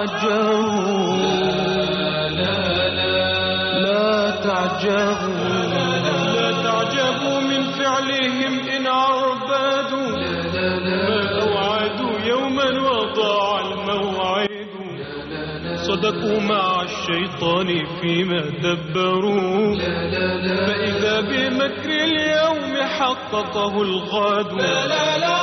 تعجبوا لا تعجبوا لا تعجبوا من فعلهم إن عربادوا ما أوعدوا يوما وضاع الموعد صدقوا مع الشيطان فيما دبروا فإذا بمكر اليوم حققه الغاد لا لا لا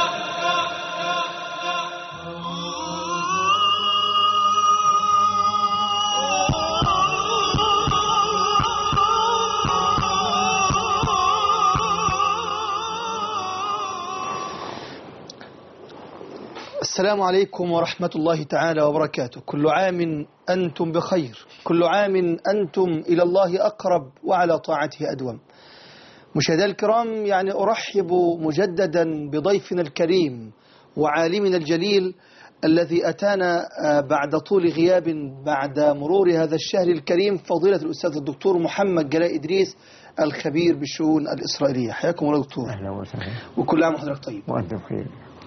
السلام عليكم ورحمة الله تعالى وبركاته كل عام أنتم بخير كل عام أنتم إلى الله أقرب وعلى طاعته أدوم مشاهدينا الكرام يعني أرحب مجددا بضيفنا الكريم وعالمنا الجليل الذي أتانا بعد طول غياب بعد مرور هذا الشهر الكريم فضيلة الأستاذ الدكتور محمد جلاء إدريس الخبير بالشؤون الإسرائيلية حياكم الله دكتور أهلا وسهلا وكل عام وحضرتك طيب وأنت بخير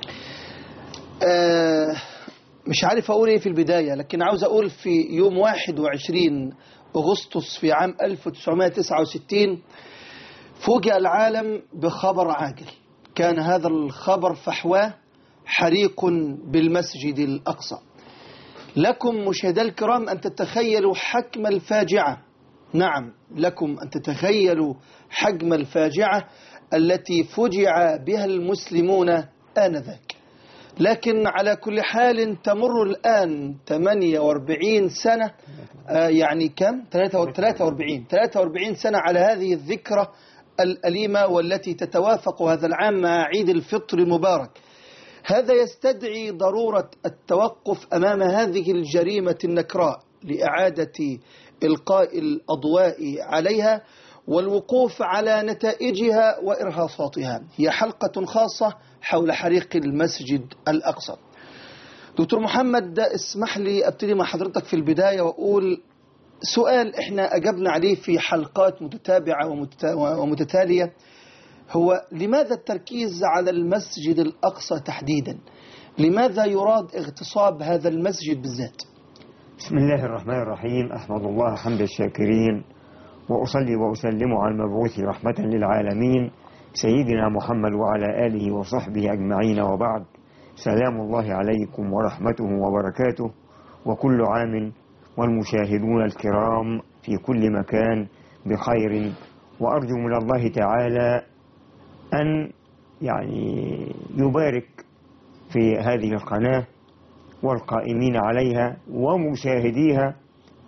آه مش عارف أقول إيه في البداية لكن عاوز أقول في يوم 21 أغسطس في عام 1969 فوجئ العالم بخبر عاجل كان هذا الخبر فحواه حريق بالمسجد الأقصى لكم مشاهدي الكرام أن تتخيلوا حجم الفاجعة نعم لكم أن تتخيلوا حجم الفاجعة التي فجع بها المسلمون آنذاك لكن على كل حال تمر الآن 48 سنة آه يعني كم 43 43 سنة على هذه الذكرى الأليمة والتي تتوافق هذا العام مع عيد الفطر المبارك هذا يستدعي ضرورة التوقف أمام هذه الجريمة النكراء لإعادة إلقاء الأضواء عليها والوقوف على نتائجها وإرهاصاتها هي حلقة خاصة حول حريق المسجد الأقصى دكتور محمد اسمح لي أبتدي مع حضرتك في البداية وأقول سؤال احنا أجبنا عليه في حلقات متتابعة ومتتالية هو لماذا التركيز على المسجد الأقصى تحديدا لماذا يراد اغتصاب هذا المسجد بالذات بسم الله الرحمن الرحيم أحمد الله حمد الشاكرين وأصلي وأسلم على المبعوث رحمة للعالمين سيدنا محمد وعلى آله وصحبه أجمعين وبعد سلام الله عليكم ورحمته وبركاته وكل عام والمشاهدون الكرام في كل مكان بخير وأرجو من الله تعالى أن يعني يبارك في هذه القناة والقائمين عليها ومشاهديها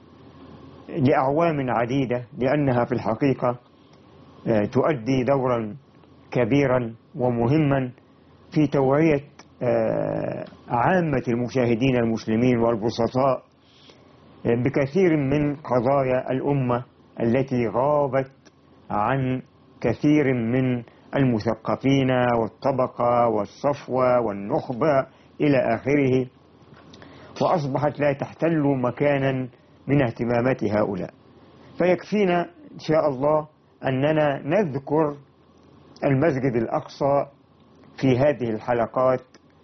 لأعوام عديدة لأنها في الحقيقة تؤدي دورا كبيرا ومهما في توعية عامة المشاهدين المسلمين والبسطاء بكثير من قضايا الأمة التي غابت عن كثير من المثقفين والطبقة والصفوة والنخبة إلى آخره وأصبحت لا تحتل مكانا من اهتمامات هؤلاء فيكفينا إن شاء الله أننا نذكر المسجد الأقصى في هذه الحلقات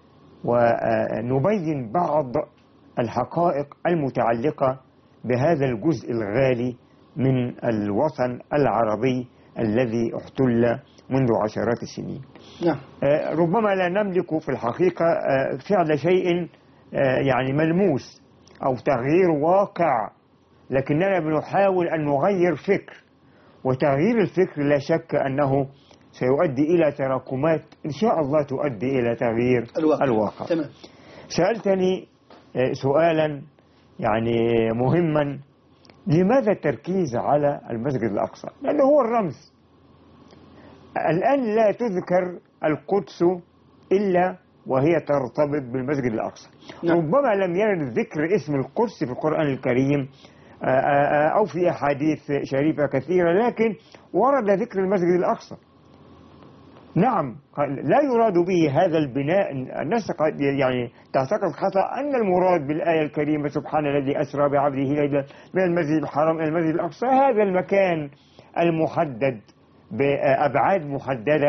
ونبين بعض الحقائق المتعلقة بهذا الجزء الغالي من الوطن العربي الذي احتل منذ عشرات السنين نعم. ربما لا نملك في الحقيقة فعل شيء يعني ملموس أو تغيير واقع لكننا بنحاول أن نغير فكر وتغيير الفكر لا شك أنه سيؤدي إلى تراكمات إن شاء الله تؤدي إلى تغيير الواقع, الواقع. تمام. سألتني سؤالا يعني مهما لماذا التركيز على المسجد الأقصى لأنه هو الرمز الآن لا تذكر القدس إلا وهي ترتبط بالمسجد الأقصى نعم. ربما لم يرد ذكر اسم القدس في القرآن الكريم أو في أحاديث شريفة كثيرة لكن ورد ذكر المسجد الأقصى نعم لا يراد به هذا البناء الناس قد يعني تعتقد خطأ أن المراد بالآية الكريمة سبحان الذي أسرى بعبده ليلا من المسجد الحرام إلى المسجد الأقصى هذا المكان المحدد بأبعاد محددة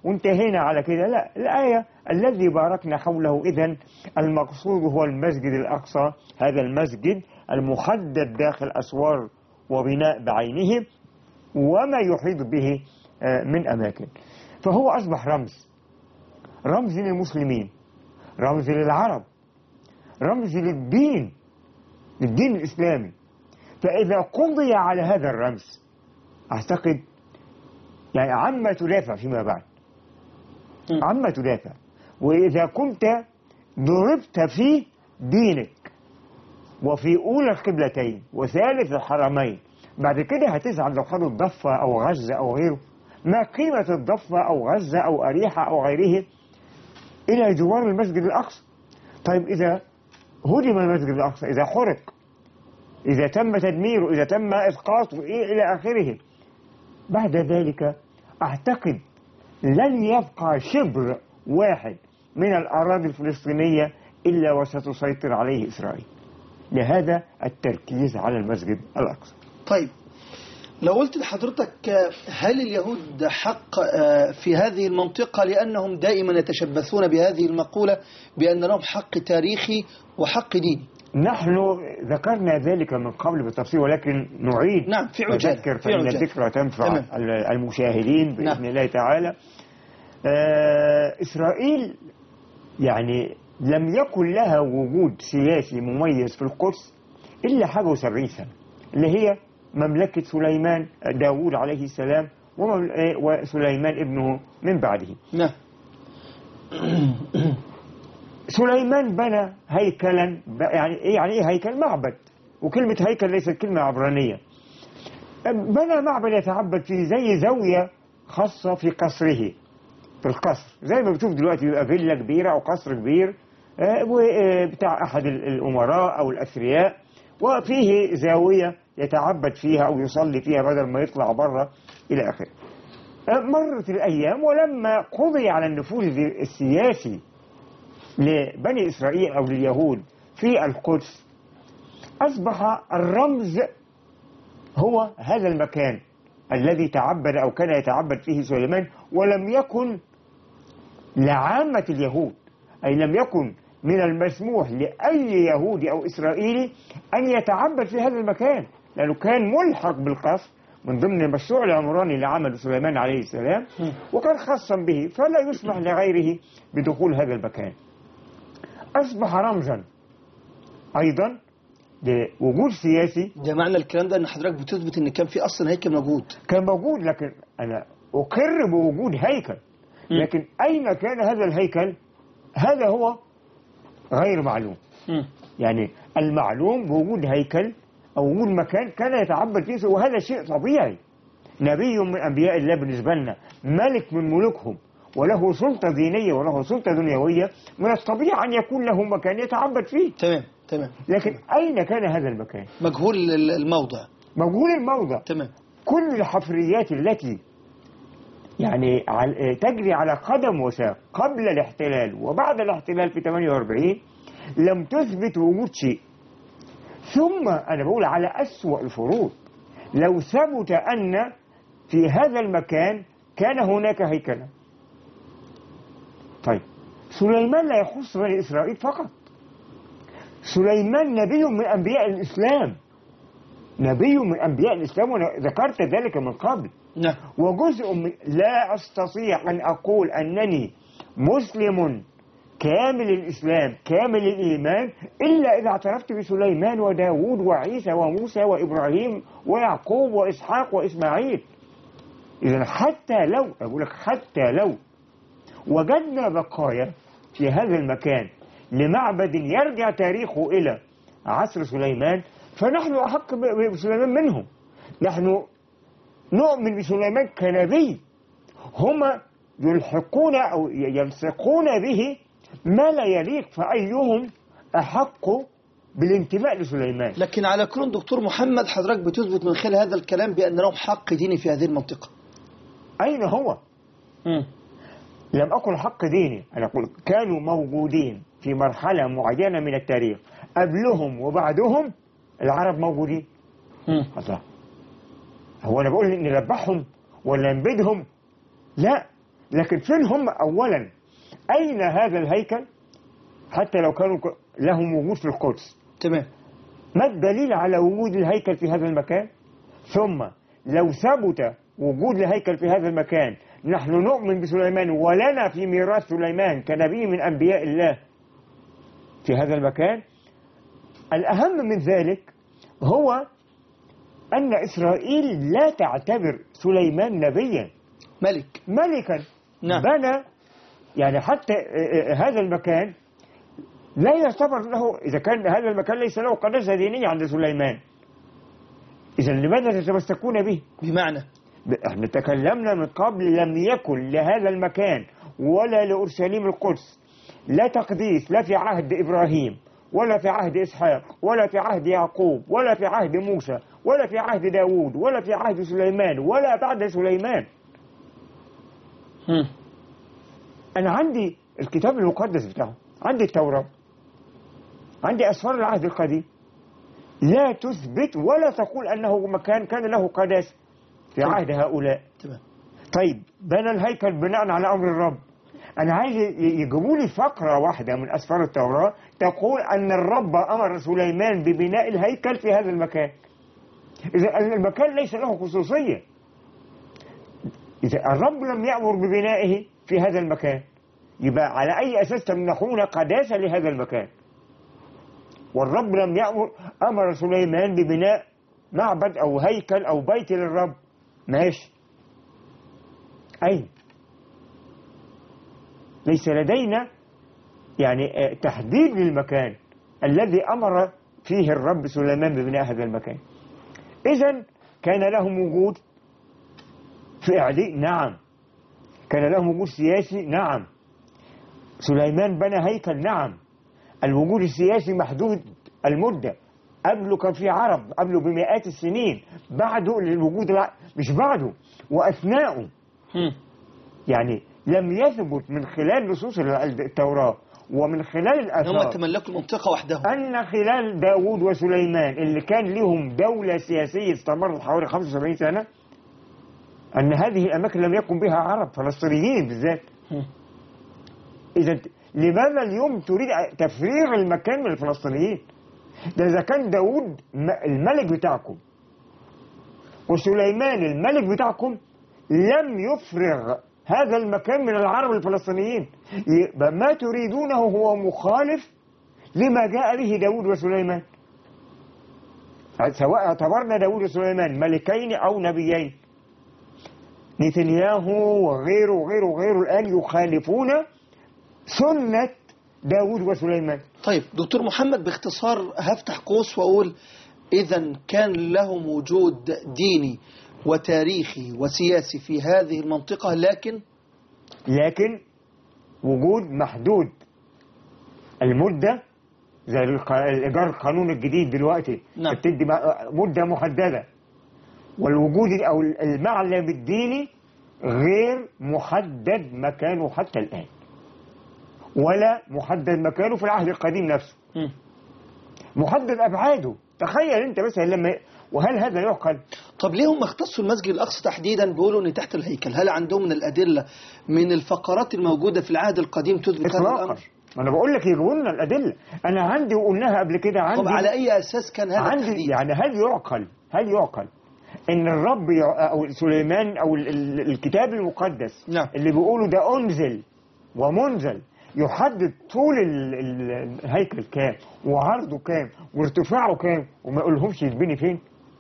وانتهينا على كده لا الآية الذي باركنا حوله إذا المقصود هو المسجد الأقصى هذا المسجد المحدد داخل أسوار وبناء بعينه وما يحيط به آه، من أماكن فهو أصبح رمز رمز للمسلمين رمز للعرب رمز للدين للدين الإسلامي فإذا قضي على هذا الرمز أعتقد يعني عما تدافع فيما بعد م. عما تدافع وإذا كنت ضربت في دينك وفي أولى القبلتين وثالث الحرمين بعد كده هتزعل لو خدوا الضفة أو غزة أو غيره ما قيمة الضفة أو غزة أو أريحة أو غيره إلى جوار المسجد الأقصى طيب إذا هدم المسجد الأقصى إذا حرق إذا تم تدميره إذا تم إسقاطه إيه إلى آخره بعد ذلك أعتقد لن يبقى شبر واحد من الأراضي الفلسطينية إلا وستسيطر عليه إسرائيل لهذا التركيز على المسجد الأقصى طيب لو قلت لحضرتك آه، هل اليهود حق آه، في هذه المنطقة لأنهم دائما يتشبثون بهذه المقولة بأن لهم حق تاريخي وحق ديني نحن ذكرنا ذلك من قبل بالتفصيل ولكن نعيد نعم، في عجالة، نذكر في فإن عجالة. الذكرى تنفع تمام. المشاهدين بإذن نعم. الله تعالى آه، إسرائيل يعني لم يكن لها وجود سياسي مميز في القدس إلا حاجة وسبعين سنة اللي هي مملكة سليمان داوود عليه السلام وممل- آه، وسليمان ابنه من بعده نعم سليمان بنى هيكلا ب- يعني ايه يعني ايه هيكل معبد وكلمة هيكل ليست كلمة عبرانية بنى معبد يتعبد فيه زي زاوية خاصة في قصره في القصر زي ما بتشوف دلوقتي بيبقى فيلا كبيرة أو قصر كبير آه، وبتاع أحد ال- الأمراء أو الأثرياء وفيه زاوية يتعبد فيها أو يصلي فيها بدل ما يطلع بره إلى آخره آه، مرت الأيام ولما قضي على النفوذ السياسي لبني إسرائيل أو لليهود في القدس أصبح الرمز هو هذا المكان الذي تعبد أو كان يتعبد فيه سليمان ولم يكن لعامة اليهود أي لم يكن من المسموح لأي يهودي أو إسرائيلي أن يتعبد في هذا المكان لأنه كان ملحق بالقصر من ضمن المشروع العمراني اللي عمله سليمان عليه السلام وكان خاصا به فلا يسمح لغيره بدخول هذا المكان أصبح رمزا أيضا لوجود سياسي ده معنى الكلام ده أن حضرتك بتثبت أن كان في أصلا هيكل موجود كان موجود لكن أنا أقر بوجود هيكل لكن أين كان هذا الهيكل هذا هو غير معلوم يعني المعلوم بوجود هيكل أو وجود مكان كان يتعبد فيه وهذا شيء طبيعي نبي من أنبياء الله بالنسبة لنا ملك من ملوكهم وله سلطة دينية وله سلطة دنيوية من الطبيعي أن يكون له مكان يتعبد فيه تمام تمام لكن أين كان هذا المكان مجهول ال- الموضع موجود الموضع تمام كل الحفريات التي يعني عل- تجري على قدم وساق قبل الاحتلال وبعد الاحتلال في 48 لم تثبت وجود شيء ثم أنا بقول على أسوأ الفروض لو ثبت أن في هذا المكان كان هناك هيكلا طيب سليمان لا يخص بني إسرائيل فقط سليمان نبي من أنبياء الإسلام نبي من أنبياء الإسلام وأنا ذكرت ذلك من قبل نعم وجزء من لا أستطيع أن أقول أنني مسلم كامل الإسلام كامل الإيمان إلا إذا اعترفت بسليمان وداود وعيسى وموسى وإبراهيم ويعقوب وإسحاق وإسماعيل إذا حتى لو أقول لك حتى لو وجدنا بقايا في هذا المكان لمعبد يرجع تاريخه إلى عصر سليمان فنحن أحق ب- بسليمان منهم نحن نؤمن بسليمان كنبي هما يلحقون أو يلصقون به ما لا يليق فأيهم أحق بالانتماء لسليمان لكن على كل دكتور محمد حضرتك بتثبت من خلال هذا الكلام بأن لهم حق ديني في هذه المنطقة أين هو؟ لم أقل حق ديني أنا أقول كانوا موجودين في مرحلة معينة من التاريخ قبلهم وبعدهم العرب موجودين الله هو أنا بقول إن نذبحهم ولا نبيدهم لا لكن فين هم أولا أين هذا الهيكل حتى لو كانوا ك- لهم وجود في القدس تمام ما الدليل على وجود الهيكل في هذا المكان ثم لو ثبت وجود الهيكل في هذا المكان نحن نؤمن بسليمان ولنا في ميراث سليمان كنبي من أنبياء الله في هذا المكان الأهم من ذلك هو أن إسرائيل لا تعتبر سليمان نبيا ملك ملكا نعم. بنى يعني حتى آه، آه، هذا المكان لا يعتبر له إذا كان هذا المكان ليس له قداسة دينية عند سليمان إذا لماذا تتمسكون به؟ بمعنى ب- احنا تكلمنا من قبل لم يكن لهذا المكان ولا لأورشليم القدس لا تقديس لا في عهد إبراهيم ولا في عهد إسحاق ولا في عهد يعقوب ولا في عهد موسى ولا في عهد داوود ولا في عهد سليمان ولا بعد سليمان مم. أنا عندي الكتاب المقدس بتاعه عندي التوراة عندي أسفار العهد القديم لا تثبت ولا تقول أنه مكان كان له قداسة في تمام. عهد هؤلاء تمام طيب بنى الهيكل بناء على امر الرب انا عايز ي- يجيبوا لي فقره واحده من اسفار التوراه تقول ان الرب امر سليمان ببناء الهيكل في هذا المكان اذا المكان ليس له خصوصيه اذا الرب لم يامر ببنائه في هذا المكان يبقى على اي اساس تمنحون قداسه لهذا المكان والرب لم يامر امر سليمان ببناء معبد او هيكل او بيت للرب ماشي أين؟ ليس لدينا يعني آه، تحديد للمكان الذي أمر فيه الرب سليمان ببناء هذا المكان إذا كان لهم وجود فعلي نعم كان لهم وجود سياسي نعم سليمان بنى هيكل نعم الوجود السياسي محدود المدة قبله كان في عرب قبله بمئات السنين بعده للوجود الع... مش بعده وأثناءه مم. يعني لم يثبت من خلال نصوص التوراة ومن خلال هم الآثار تملكوا المنطقة وحدهم أن خلال داوود وسليمان اللي كان لهم دولة سياسية استمرت حوالي 75 سنة أن هذه الأماكن لم يكن بها عرب فلسطينيين بالذات مم. إذا لماذا اليوم تريد تفريغ المكان من الفلسطينيين ده إذا كان داوود م- الملك بتاعكم وسليمان الملك بتاعكم لم يفرغ هذا المكان من العرب الفلسطينيين يبقى ما تريدونه هو مخالف لما جاء به داود وسليمان سواء اعتبرنا داود وسليمان ملكين أو نبيين نتنياهو وغيره وغيره وغيره الآن يخالفون سنة داود وسليمان طيب دكتور محمد باختصار هفتح قوس وأقول إذا كان لهم وجود ديني وتاريخي وسياسي في هذه المنطقة لكن لكن وجود محدود المدة زي الق- الإيجار القانون الجديد دلوقتي نعم. بتدي م- مدة محددة والوجود أو المعلم الديني غير محدد مكانه حتى الآن ولا محدد مكانه في العهد القديم نفسه مم. محدد أبعاده تخيل أنت مثلا لما وهل هذا يعقل؟ طب ليه هم اختصوا المسجد الأقصى تحديدا بيقولوا إن تحت الهيكل هل عندهم من الأدلة من الفقرات الموجودة في العهد القديم تثبت هذا إطلاقا الأمر ما أنا بقول لك يجيبوا لنا الأدلة أنا عندي وقلناها قبل كده عندي طب على أي أساس كان هذا عندي التحديد يعني هل يعقل هل يعقل ان الرب يع- او سليمان او ال- ال- الكتاب المقدس نعم. اللي بيقولوا ده انزل ومنزل يحدد طول ال- ال- الهيكل كام وعرضه كام وارتفاعه كام وما يقولهمش يتبني فين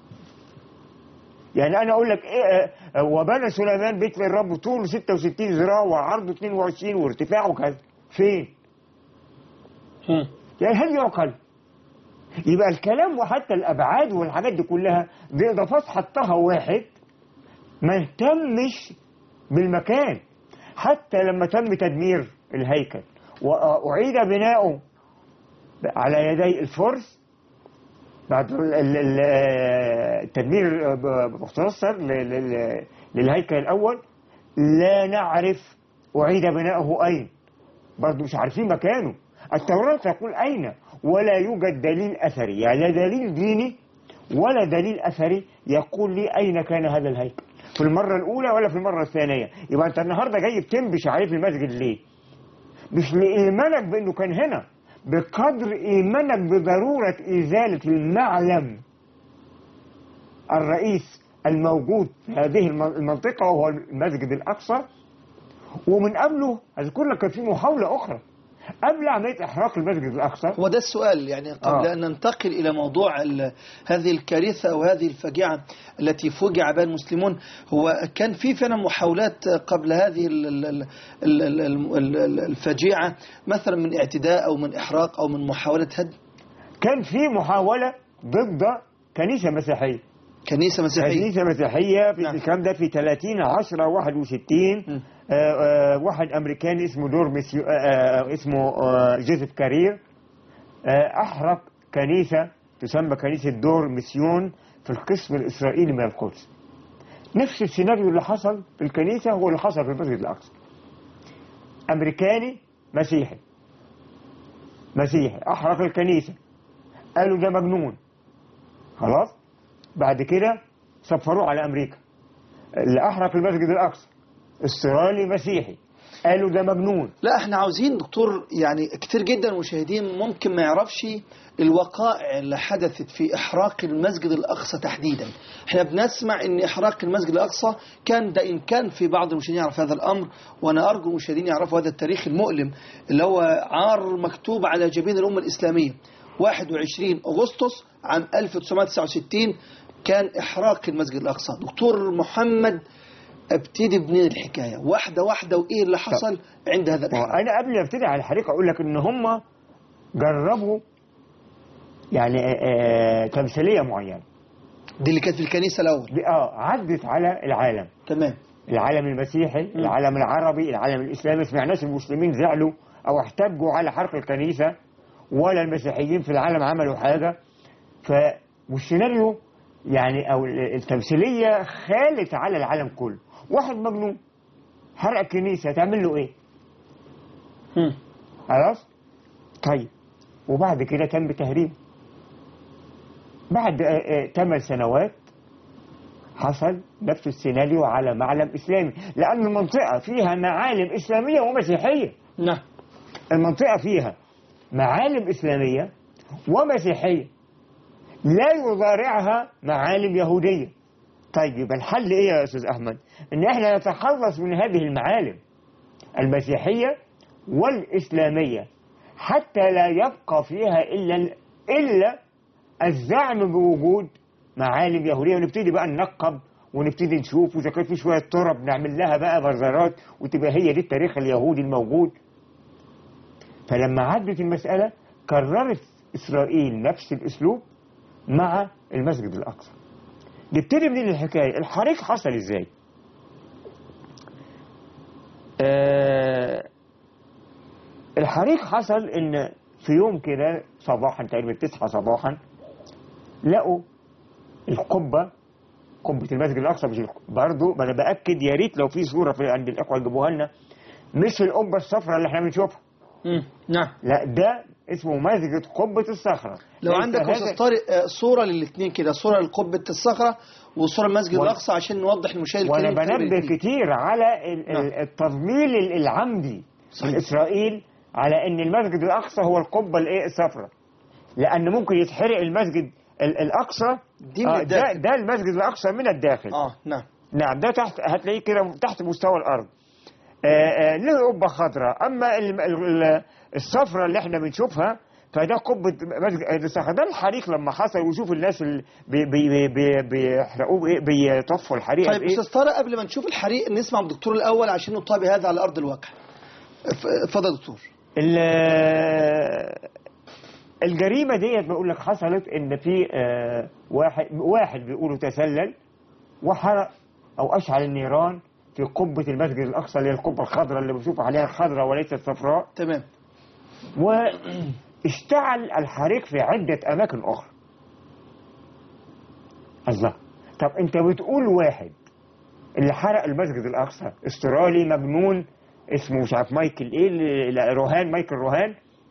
يعني انا اقول لك ايه آه، وبنى سليمان بيت للرب طوله 66 ذراع وعرضه 22 وارتفاعه كذا فين مم. يعني هل يعقل يبقى الكلام وحتى الابعاد والحاجات دي كلها باضافات حطها واحد ما اهتمش بالمكان حتى لما تم تدمير الهيكل واعيد بناؤه على يدي الفرس بعد ال- ال- ال- التدمير مختصر ل- ل- للهيكل الاول لا نعرف اعيد بناؤه اين برضه مش عارفين مكانه التوراة تقول أين ولا يوجد دليل أثري يعني لا دليل ديني ولا دليل أثري يقول لي أين كان هذا الهيكل في المرة الأولى ولا في المرة الثانية يبقى أنت النهاردة جاي بتنبش عليه في المسجد ليه مش لإيمانك بأنه كان هنا بقدر إيمانك بضرورة إزالة المعلم الرئيس الموجود في هذه الم- المنطقة وهو المسجد الأقصى ومن قبله أذكر لك كان في محاولة أخرى قبل عملية إحراق المسجد الأقصى هو ده السؤال يعني قبل آه. أن ننتقل إلى موضوع ال- هذه الكارثة أو هذه الفجيعة التي فجع بها المسلمون هو كان في فعلا محاولات قبل هذه ال- ال- ال- ال- ال- ال- ال- الفجيعة مثلا من اعتداء أو من إحراق أو من محاولة هدم كان في محاولة ضد كنيسة مسيحية كنيسة مسيحية كنيسة مسيحية في نعم. الكلام ده في 30 10 61 م. آه، آه، واحد أمريكاني اسمه دور مسيو آه، آه، اسمه آه، جوزيف كارير آه، أحرق كنيسة تسمى كنيسة دور ميسيون في القسم الإسرائيلي من القدس نفس السيناريو اللي حصل في الكنيسة هو اللي حصل في المسجد الأقصى أمريكاني مسيحي مسيحي أحرق الكنيسة قالوا ده مجنون خلاص بعد كده صفروه على أمريكا اللي أحرق المسجد الأقصى استرالي مسيحي قالوا ده مجنون لا احنا عاوزين دكتور يعني كتير جدا المشاهدين ممكن ما يعرفش الوقائع اللي حدثت في احراق المسجد الاقصى تحديدا احنا بنسمع ان احراق المسجد الاقصى كان ده ان كان في بعض المشاهدين يعرف هذا الامر وانا ارجو المشاهدين يعرفوا هذا التاريخ المؤلم اللي هو عار مكتوب على جبين الامه الاسلاميه 21 اغسطس عام 1969 كان احراق المسجد الاقصى دكتور محمد ابتدي بمنين الحكايه واحده واحده وايه اللي حصل عند هذا الاحراق انا قبل ما ابتدي على الحريق اقول لك ان هم جربوا يعني آه، آه، تمثيليه معينه دي اللي كانت في الكنيسه الاول دي- اه عدت على العالم تمام العالم المسيحي العالم العربي العالم الاسلامي سمعناش المسلمين زعلوا او احتجوا على حرق الكنيسه ولا المسيحيين في العالم عملوا حاجه ف والسيناريو يعني او ال- التمثيليه خالت على العالم كله واحد مجنون حرق الكنيسه تعمل له ايه مم. خلاص طيب وبعد كده تم تهريب بعد ثمان سنوات حصل نفس السيناريو على معلم إسلامي لأن المنطقة فيها معالم إسلامية ومسيحية نعم المنطقة فيها معالم إسلامية ومسيحية لا يضارعها معالم يهودية طيب يبقى الحل إيه يا أستاذ أحمد إن إحنا نتخلص من هذه المعالم المسيحية والإسلامية حتى لا يبقى فيها إلا إلا الزعم بوجود معالم يهودية ونبتدي بقى ننقب ونبتدي نشوف وإذا كان في شوية تراب نعمل لها بقى بازارات وتبقى هي دي التاريخ اليهودي الموجود فلما عدت المسألة كررت إسرائيل نفس الأسلوب مع المسجد الأقصى نبتدي من الحكاية الحريق حصل إزاي آه الحريق حصل إن في يوم كده صباحا تقريبا تصحى صباحا لقوا القبة قبة المسجد الأقصى مش الق- برضو ما أنا بأكد يا ريت لو في صورة في عند الإخوة يجيبوها لنا مش القبة الصفراء اللي احنا بنشوفها مم. نعم لا ده اسمه مسجد قبة الصخرة لو ليس عندك هذا- استاذ طارق آه، صوره للاثنين كده صوره لقبه الصخره وصوره المسجد وأنا- الاقصى عشان نوضح للمشاهد وانا الكريم الفرق بنبه الاتنين. كتير على ال- نعم. ال- التضليل ال- العمدي صحيح. من اسرائيل على ان المسجد الاقصى هو القبه الايه الصفراء لان ممكن يتحرق المسجد ال- الاقصى دي من آه، ده, الداخل. ده المسجد الاقصى من الداخل اه نعم نعم ده تحت هتلاقيه كده تحت مستوى الارض آه، آه، له قبه خضراء اما ال- ال- الصفراء اللي احنا بنشوفها فده قبه مسجد الصخره ده الحريق لما حصل وشوف الناس اللي بي بي بي بيحرقوه بايه بيطفوا الحريق طيب بايه استاذ طارق قبل ما نشوف الحريق نسمع من الدكتور الاول عشان نطابق هذا على ارض الواقع ف- اتفضل يا دكتور ال- الجريمة ديت بقول لك حصلت ان في آه، واحد واحد بيقولوا تسلل وحرق او اشعل النيران في قبة المسجد الاقصى اللي هي القبة الخضراء اللي بشوف عليها الخضراء وليست الصفراء تمام واشتعل الحريق في عدة اماكن اخرى الله طب انت بتقول واحد اللي حرق المسجد الاقصى استرالي مجنون اسمه مش عارف مايكل ايه اللي- لا، روهان مايكل روهان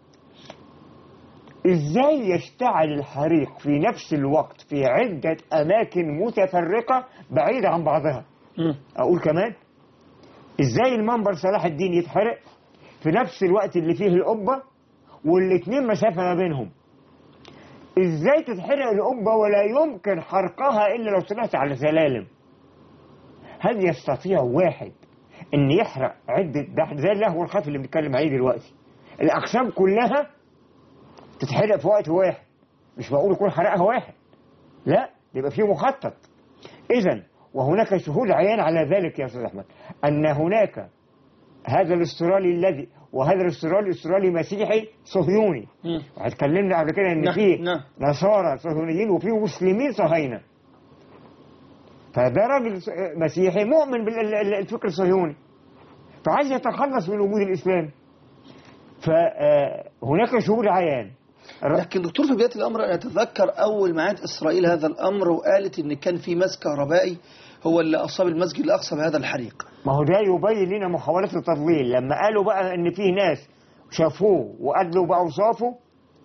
ازاي يشتعل الحريق في نفس الوقت في عدة اماكن متفرقة بعيدة عن بعضها مم. اقول كمان ازاي المنبر صلاح الدين يتحرق في نفس الوقت اللي فيه القبه والاتنين مسافه ما بينهم ازاي تتحرق القبه ولا يمكن حرقها الا لو طلعت على سلالم هل يستطيع واحد ان يحرق عده ده زي اللهو الخفي اللي بنتكلم عليه دلوقتي الاقسام كلها تتحرق في وقت واحد مش معقول يكون حرقها واحد لا يبقى فيه مخطط اذا وهناك شهود عيان على ذلك يا استاذ احمد ان هناك هذا الاسترالي الذي وهذا الاسترالي استرالي مسيحي صهيوني مم. اتكلمنا قبل كده ان نعم، في نعم. نصارى صهيونيين وفي مسلمين صهاينه فده راجل س- مسيحي مؤمن بالفكر الصهيوني فعايز يتخلص من وجود الاسلام فهناك شهود عيان الر- لكن دكتور في بداية الأمر أنا أتذكر أول ما عاد إسرائيل هذا الأمر وقالت إن كان في مس كهربائي هو اللي أصاب المسجد الأقصى بهذا الحريق ما هو ده يبين لنا محاولات التضليل لما قالوا بقى ان في ناس شافوه وادلوا باوصافه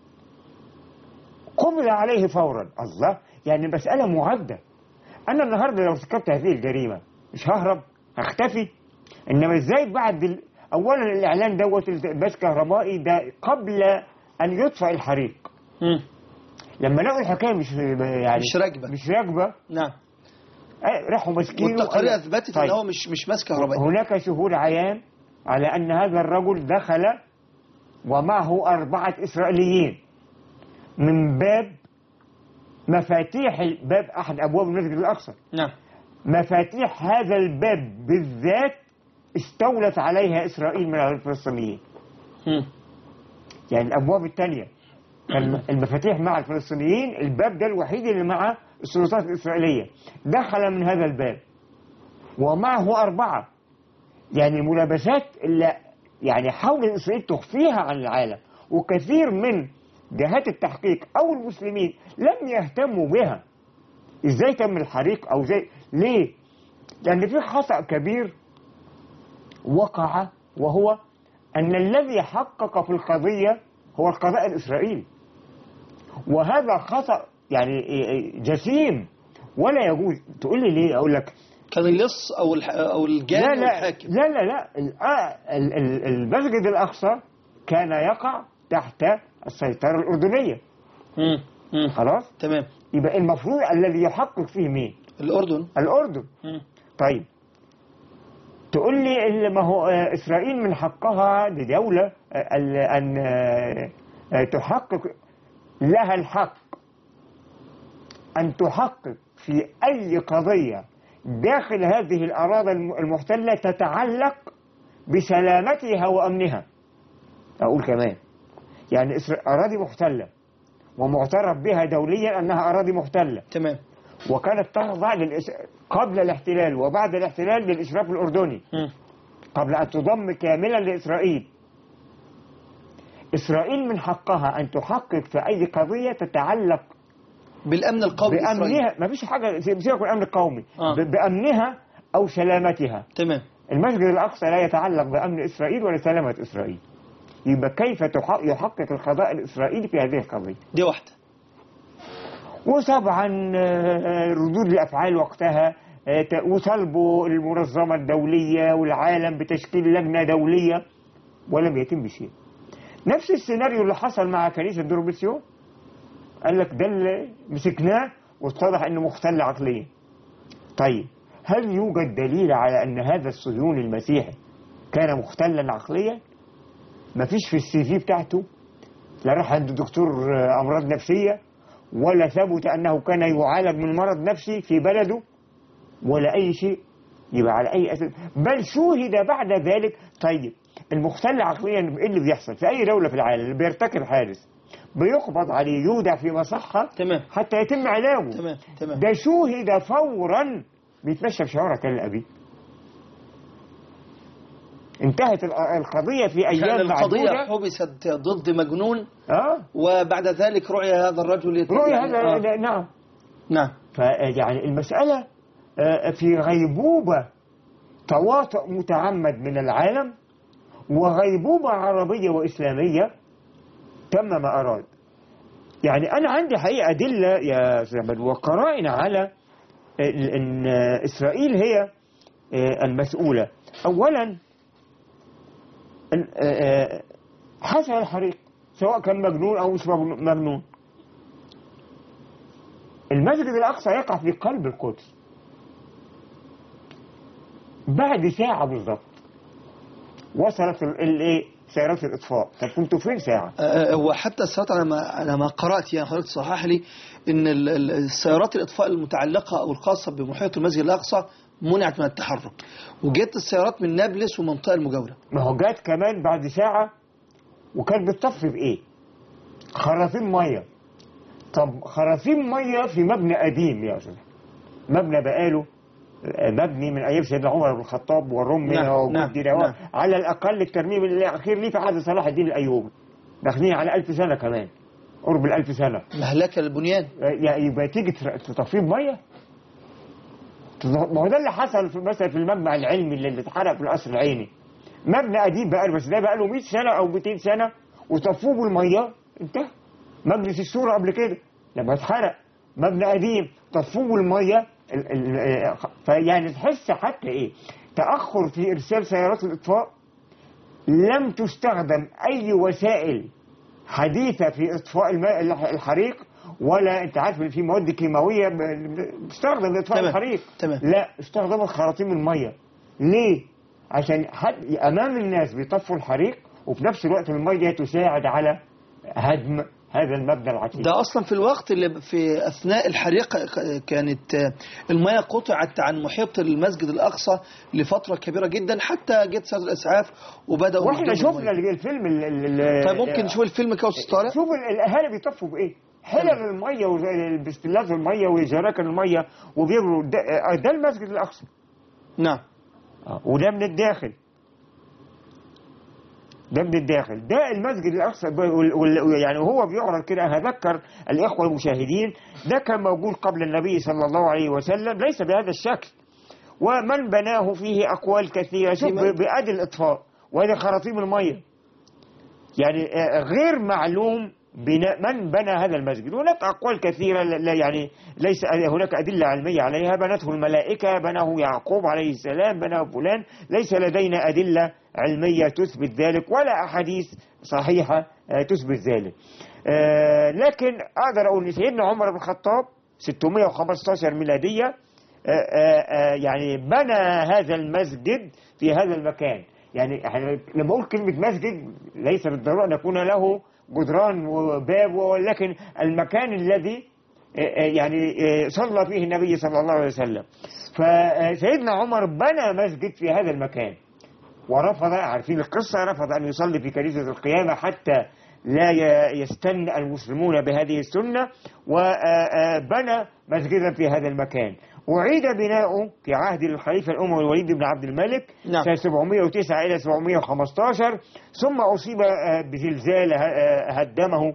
قبل عليه فورا الله يعني مسألة معدة أنا النهاردة لو ارتكبت هذه الجريمة مش ههرب هختفي إنما إزاي بعد ال... أولا الإعلان دوت الباس كهربائي ده قبل أن يطفأ الحريق مم. لما لقوا الحكاية مش يعني مش راكبة. مش راكبة نعم آه، راحوا ماسكينه والتقارير أثبتت طيب. إن هو مش مش مس كهربائي هناك شهود عيان على أن هذا الرجل دخل ومعه أربعة إسرائيليين من باب مفاتيح باب أحد أبواب المسجد الأقصى نعم مفاتيح هذا الباب بالذات استولت عليها إسرائيل من الفلسطينيين مم. يعني الأبواب الثانية كان المفاتيح مع الفلسطينيين الباب ده الوحيد اللي مع السلطات الإسرائيلية دخل من هذا الباب ومعه أربعة يعني ملابسات اللي يعني حاول إسرائيل تخفيها عن العالم وكثير من جهات التحقيق أو المسلمين لم يهتموا بها إزاي تم الحريق أو زي ليه؟ لأن في خطأ كبير وقع وهو أن الذي حقق في القضية هو القضاء الإسرائيلي وهذا خطأ يعني جسيم ولا يجوز تقول لي ليه أقول لك كان اللص أو الح... أو لا الجان لا والحاكم لا لا لا الآ- ال- ال- المسجد الأقصى كان يقع تحت السيطرة الأردنية مم. مم. خلاص تمام يبقى المفروض الذي يحقق فيه مين الأردن الأردن مم. طيب تقول لي إن ما هو آه، إسرائيل من حقها لدولة آه، ال- أن آه، آه، تحقق لها الحق أن تحقق في أي قضية داخل هذه الأراضي الم- المحتلة تتعلق بسلامتها وأمنها أقول كمان يعني إسرا- أراضي محتلة ومعترف بها دوليا أنها أراضي محتلة تمام وكانت تخضع للإس... قبل الاحتلال وبعد الاحتلال للإشراف الأردني مم. قبل أن تضم كاملا لإسرائيل إسرائيل من حقها أن تحقق في أي قضية تتعلق بالأمن القومي الإسرائيلي بأمنها ما فيش حاجة سيبك من الأمن القومي آه. ب- بأمنها أو سلامتها تمام المسجد الأقصى لا يتعلق بأمن إسرائيل ولا سلامة إسرائيل يبقى كيف تح- يحقق القضاء الإسرائيلي في هذه القضية دي واحدة وطبعا آه، ردود الافعال وقتها آه، ت- وطلبوا المنظمه الدوليه والعالم بتشكيل لجنه دوليه ولم يتم شيء. نفس السيناريو اللي حصل مع كنيسه دوربسيون قال لك ده اللي مسكناه واتضح انه مختل عقليا. طيب هل يوجد دليل على ان هذا الصهيوني المسيحي كان مختلا عقليا؟ مفيش في السي في بتاعته لا راح عند دكتور آه، امراض نفسيه ولا ثبت أنه كان يعالج من مرض نفسي في بلده ولا أي شيء يبقى على أي أساس بل شوهد بعد ذلك طيب المختل عقليا إيه اللي بيحصل في أي دولة في العالم اللي بيرتكب حادث بيقبض عليه يودع في مصحة تمام حتى يتم علاجه تمام تمام ده شوهد فورا بيتمشى في شوارع تل أبيب انتهت ال- القضية في كان أيام القضية معدودة حبست ضد مجنون اه وبعد ذلك رؤي هذا الرجل يت- رؤية يعني- هذا آه. نعم نعم فيعني المسألة آه، في غيبوبة تواطؤ متعمد من العالم وغيبوبة عربية وإسلامية تم ما أراد يعني أنا عندي حقيقة أدلة يا أستاذ أحمد وقرائن على ال- أن إسرائيل هي آه، المسؤولة أولا ال- آه، آه، حصل الحريق سواء كان مجنون أو مش مجنون- مجنون المسجد الأقصى يقع في قلب القدس بعد ساعة بالضبط وصلت ال- الايه سيارات الإطفاء طب كنتوا فين ساعة؟ آه، هو حتى السيارات على ما على ما قرات يعني حضرتك صحح لي ان ال- ال- السيارات الاطفاء المتعلقه او الخاصه بمحيط المسجد الاقصى منعت من التحرك وجت السيارات من نابلس والمنطقه المجاوره ما هو جات كمان بعد ساعة وكانت بتطفي بإيه؟ خراطيم مية طب خراطيم مية في مبنى قديم يا أستاذ مبنى بقاله آه، مبني من أيام سيدنا عمر بن الخطاب والرمل نعم، وجد نعم، دينار. نعم. على الأقل الترميم الأخير ليه في عهد صلاح الدين الأيوبي داخلين على ألف سنة كمان قرب الألف سنة مهلكه للبنيان يعني يبقى تيجي تر- تطفيه بميه تط- ما هو ده اللي حصل في مثلا في المجمع العلمي اللي اللي اتحرق في القصر العيني مبنى قديم بقى بس ده بقى له 100 سنه او 200 سنه وطفوه بالميه انتهى مجلس الشورى قبل كده لما اتحرق مبنى قديم طفوه بالميه ال- ال- آه، فيعني تحس حتى ايه تاخر في ارسال سيارات الاطفاء لم تستخدم اي وسائل حديثة في إطفاء الماء الحريق ولا أنت عارف إن في مواد كيماوية ب- بتستخدم لإطفاء تمام. الحريق تمام. لا استخدمت خراطيم المية ليه؟ عشان حد أمام الناس بيطفوا الحريق وفي نفس الوقت المية تساعد على هدم هذا المبنى العتيق ده اصلا في الوقت اللي في اثناء الحريق كانت آه، المياه قطعت عن محيط المسجد الاقصى لفتره كبيره جدا حتى جت سيارة الاسعاف وبداوا واحنا يهدموا شفنا المياه. الفيلم ال- ال- ال- طيب ممكن نشوف الفيلم كده يا أستاذ طارق شوف ال- الاهالي بيطفوا بايه حلل الميه والبستلات الميه وجراكن الميه وبيبروا ده, ده المسجد الاقصى نعم وده من الداخل ده من الداخل ده المسجد الاقصى وال- وال- يعني وهو بيعرض كده هذكر الاخوه المشاهدين ده كان موجود قبل النبي صلى الله عليه وسلم ليس بهذا الشكل ومن بناه فيه اقوال كثيره شوف في- ب- بادي الاطفاء وهذه خراطيم الميه يعني آه، غير معلوم بناء من بنى هذا المسجد هناك أقوال كثيرة لا لا يعني ليس هناك أدلة علمية عليها بنته الملائكة بناه يعقوب عليه السلام بناه فلان ليس لدينا أدلة علمية تثبت ذلك ولا أحاديث صحيحة آه، تثبت ذلك آه، لكن أقدر أقول إن سيدنا عمر بن الخطاب 615 ميلادية آه، آه، آه، يعني بنى هذا المسجد في هذا المكان يعني احنا لما اقول كلمه مسجد ليس بالضروره ان يكون له جدران وباب ولكن المكان الذي آه، آه، يعني آه، صلى فيه النبي صلى الله عليه وسلم فسيدنا عمر بنى مسجد في هذا المكان ورفض عارفين القصة رفض أن يصلي في كنيسة القيامة حتى لا ي- يستن المسلمون بهذه السنة وبنى مسجدا في هذا المكان أعيد بناؤه في عهد الخليفة الأموي الوليد بن عبد الملك نعم. سنة 709 إلى 715 ثم أصيب آه، بزلزال آه، هدمه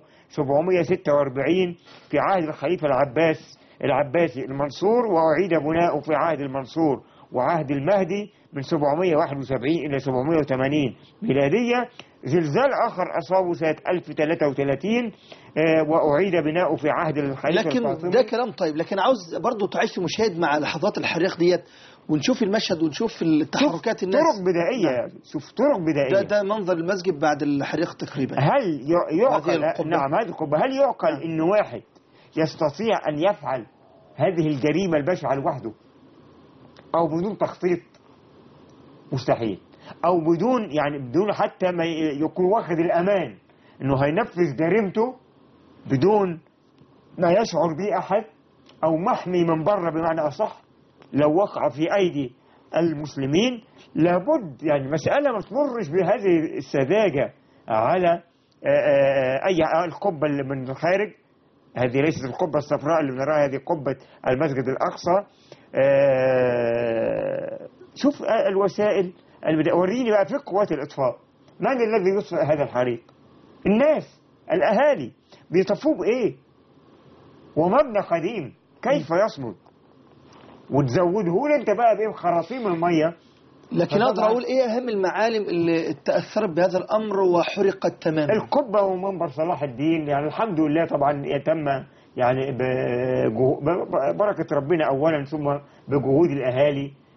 746 في عهد الخليفة العباس العباسي المنصور وأعيد بناؤه في عهد المنصور وعهد المهدي من 771 إلى 780 ميلادية زلزال آخر أصابه سنة 1033 آه، وأعيد بناؤه في عهد الخليفة لكن الفاطمي ده كلام طيب لكن عاوز برضو تعيش مشاهد مع لحظات الحريق ديت ونشوف المشهد ونشوف التحركات الناس طرق بدائية شوف طرق بدائية ده ده منظر المسجد بعد الحريق تقريبا هل ي- هذه يعقل القبة. نعم هذه القبة هل يعقل إن واحد يستطيع أن يفعل هذه الجريمة البشعة لوحده أو بدون تخطيط مستحيل أو بدون يعني بدون حتى ما ي- يكون واخد الأمان إنه هينفذ جريمته بدون ما يشعر به أحد أو محمي من بره بمعنى أصح لو وقع في أيدي المسلمين لابد يعني مسألة ما تمرش بهذه السذاجة على آه، آه، أي القبة اللي من الخارج هذه ليست القبة الصفراء اللي بنراها هذه قبة المسجد الأقصى آه، شوف آه، الوسائل البدا- وريني بقى في قوات الإطفاء من الذي يطفئ هذا الحريق الناس الأهالي بيطفوه بإيه ومبنى قديم كيف يصمد وتزوده لي انت بقى بايه بخراطيم الميه لكن فطبعاً- اقدر اقول ايه اهم المعالم اللي تاثرت بهذا الامر وحرقت تماما القبه ومنبر صلاح الدين يعني الحمد لله طبعا يتم يعني بجهو- ب- بركه ربنا اولا ثم بجهود الاهالي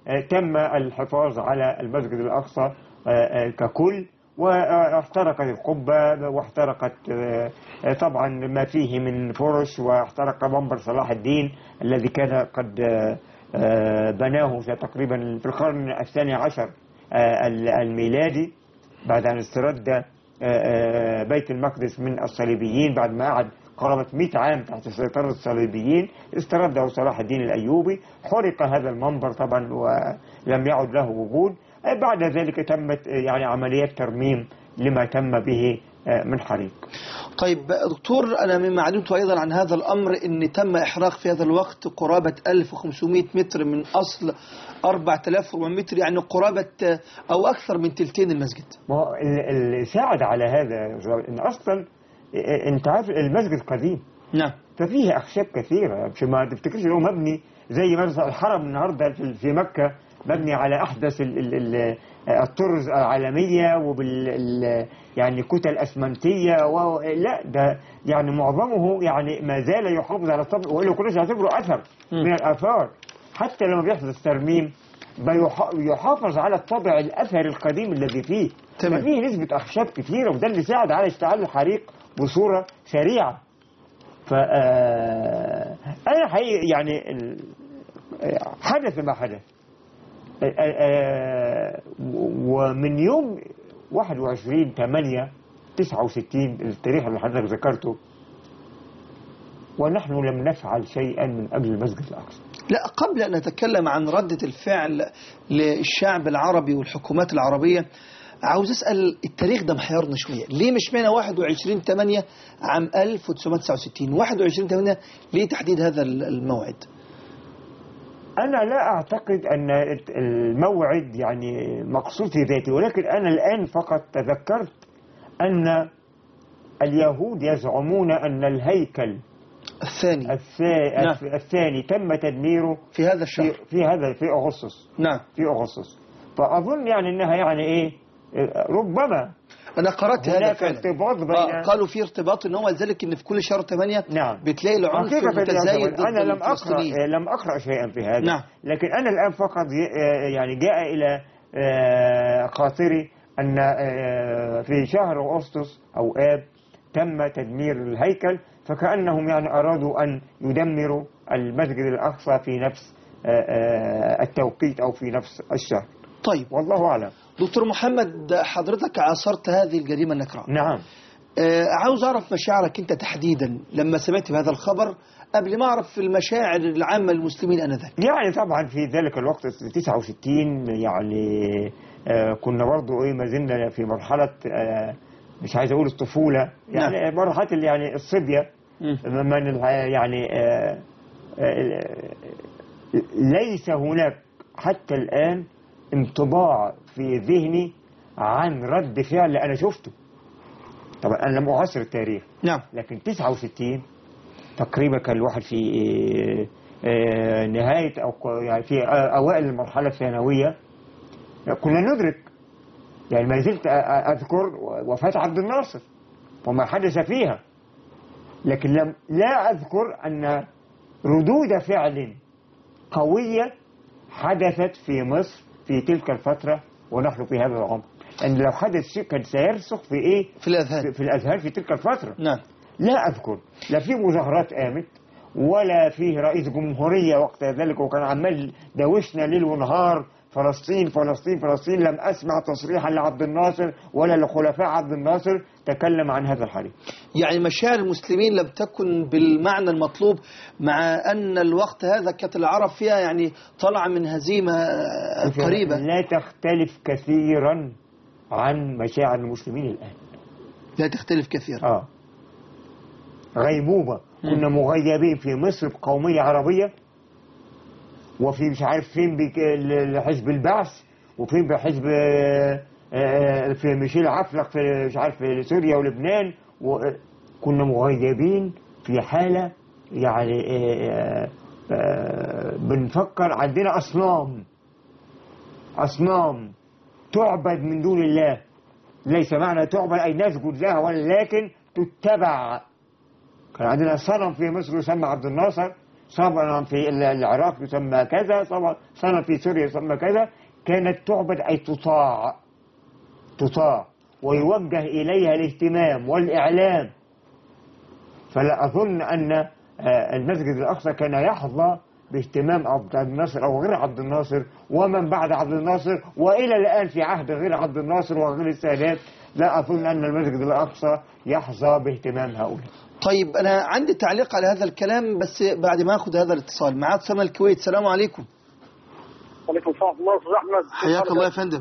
آه، تم الحفاظ على المسجد الأقصى آه، آه، ككل واحترقت القبة واحترقت آه، آه، طبعا ما فيه من فرش واحترق منبر صلاح الدين الذي كان قد آه، آه، بناه تقريبا في القرن الثاني عشر آه، الميلادي بعد أن استرد آه، آه، بيت المقدس من الصليبيين بعد ما قعد قرابة 100 عام تحت سيطرة الصليبيين استرده صلاح الدين الأيوبي حرق هذا المنبر طبعا ولم يعد له وجود آه، بعد ذلك تمت آه، يعني عمليات ترميم لما تم به آه، من حريق طيب دكتور أنا من معلومته أيضا عن هذا الأمر أن تم إحراق في هذا الوقت قرابة 1500 متر من أصل 4400 متر يعني قرابة آه، أو أكثر من تلتين المسجد ما هو ال- اللي ساعد على هذا يا جواب، ان اصلا آه، انت عارف المسجد قديم نعم ففيه اخشاب كثيره مش ما تفتكرش انه مبني زي مثلا الحرم النهارده في في مكه مبني على احدث ال ال ال الطرز العالميه وبال ال- يعني كتل اسمنتيه و لا ده يعني معظمه يعني ما زال يحافظ على الطبع والا كناش نعتبره اثر من الاثار حتى لما بيحدث ترميم بيح- يحافظ على الطابع الاثري القديم الذي فيه تمام. فيه نسبه اخشاب كثيره وده اللي ساعد على اشتعال الحريق بصوره سريعه ف آه، انا حقيقي يعني ال- آه، حدث ما حدث آه، آه، ومن يوم 21 8 69 التاريخ اللي حضرتك ذكرته ونحن لم نفعل شيئا من اجل المسجد الاقصى لا قبل أن نتكلم عن ردة الفعل للشعب العربي والحكومات العربية عاوز أسأل التاريخ ده محيرنا شوية ليه مش معنى 21 8 عام 1969 21 8 ليه تحديد هذا الموعد أنا لا أعتقد أن الموعد يعني مقصود في ذاته ولكن أنا الآن فقط تذكرت أن اليهود يزعمون أن الهيكل الثاني الثا- نعم. الثاني تم تدميره في هذا في, الشهر في هذا في أغسطس نعم في أغسطس فأظن يعني أنها يعني إيه ربما أنا قرأت هذا هناك فعلا ارتباط بين آه، قالوا في ارتباط ان هو ذلك ان في كل شهر 8 نعم بتلاقي العنف حقيقة المتزايد ضد أنا لم أقرأ الفلسطينيين لم أقرأ شيئا في هذا نعم. لكن أنا الآن فقط ي- يعني جاء إلى آه، خاطري أن آه، في شهر أغسطس أو آب تم تدمير الهيكل فكأنهم يعني أرادوا أن يدمروا المسجد الأقصى في نفس آه، آه، التوقيت أو في نفس الشهر طيب والله أعلم دكتور محمد حضرتك عاصرت هذه الجريمة النكراء نعم آه، عاوز أعرف مشاعرك أنت تحديدا لما سمعت بهذا الخبر قبل ما أعرف المشاعر العامة للمسلمين أنذاك يعني طبعا في ذلك الوقت 69 يعني آه كنا برضو ايه ما زلنا في مرحلة آه مش عايز اقول الطفولة يعني مرحلة اللي يعني الصبية من الع- يعني آه آه ليس هناك حتى الآن انطباع في ذهني عن رد فعل أنا شفته طبعا أنا لم أعاصر التاريخ نعم لكن 69 تقريبا كان الواحد في آه، آه، نهاية أو ق- يعني في آه، أوائل المرحلة الثانوية كنا ندرك يعني ما زلت أ- أ- أذكر وفاة عبد الناصر وما حدث فيها لكن لم لا أذكر أن ردود فعل قوية حدثت في مصر في تلك الفترة ونحن في هذا العمر أن لو حدث شيء كان سيرسخ في إيه في الأذهان في, في الأذهان في تلك الفترة نعم لا أذكر لا في مظاهرات قامت ولا فيه رئيس جمهورية وقت ذلك وكان عمال دوشنا ليل ونهار فلسطين فلسطين فلسطين لم أسمع تصريحا لعبد الناصر ولا لخلفاء عبد الناصر تكلم عن هذا الحديث يعني مشاعر المسلمين لم تكن بالمعنى المطلوب مع أن الوقت هذا كانت العرب فيها يعني طلع من هزيمة آه، قريبة لا تختلف كثيرا عن مشاعر المسلمين الآن لا تختلف كثيرا آه غيبوبة كنا مغيبين في مصر بقومية عربية وفي مش عارف فين بك ال- حزب البعث وفين بحزب آه، آه، في ميشيل عفلق في مش عارف في سوريا ولبنان وكنا مغيبين في حالة يعني آه، آه، بنفكر عندنا أصنام أصنام تعبد من دون الله ليس معنى تعبد أي نسجد لها ولكن تتبع كان عندنا صنم في مصر يسمى عبد الناصر صنما في ال- العراق يسمى كذا صنم صنم في سوريا يسمى كذا كانت تعبد أي تطاع تطاع ويوجه إليها الاهتمام والإعلام فلا أظن أن آه، المسجد الأقصى كان يحظى باهتمام عبد الناصر أو غير عبد الناصر ومن بعد عبد الناصر وإلى الآن في عهد غير عبد الناصر وغير السادات لا أظن أن المسجد الأقصى يحظى باهتمام هؤلاء طيب أنا عندي تعليق على هذا الكلام بس بعد ما أخذ هذا الاتصال معاد سما الكويت السلام عليكم وعليكم السلام ورحمة الله أستاذ أحمد حياك الله يا فندم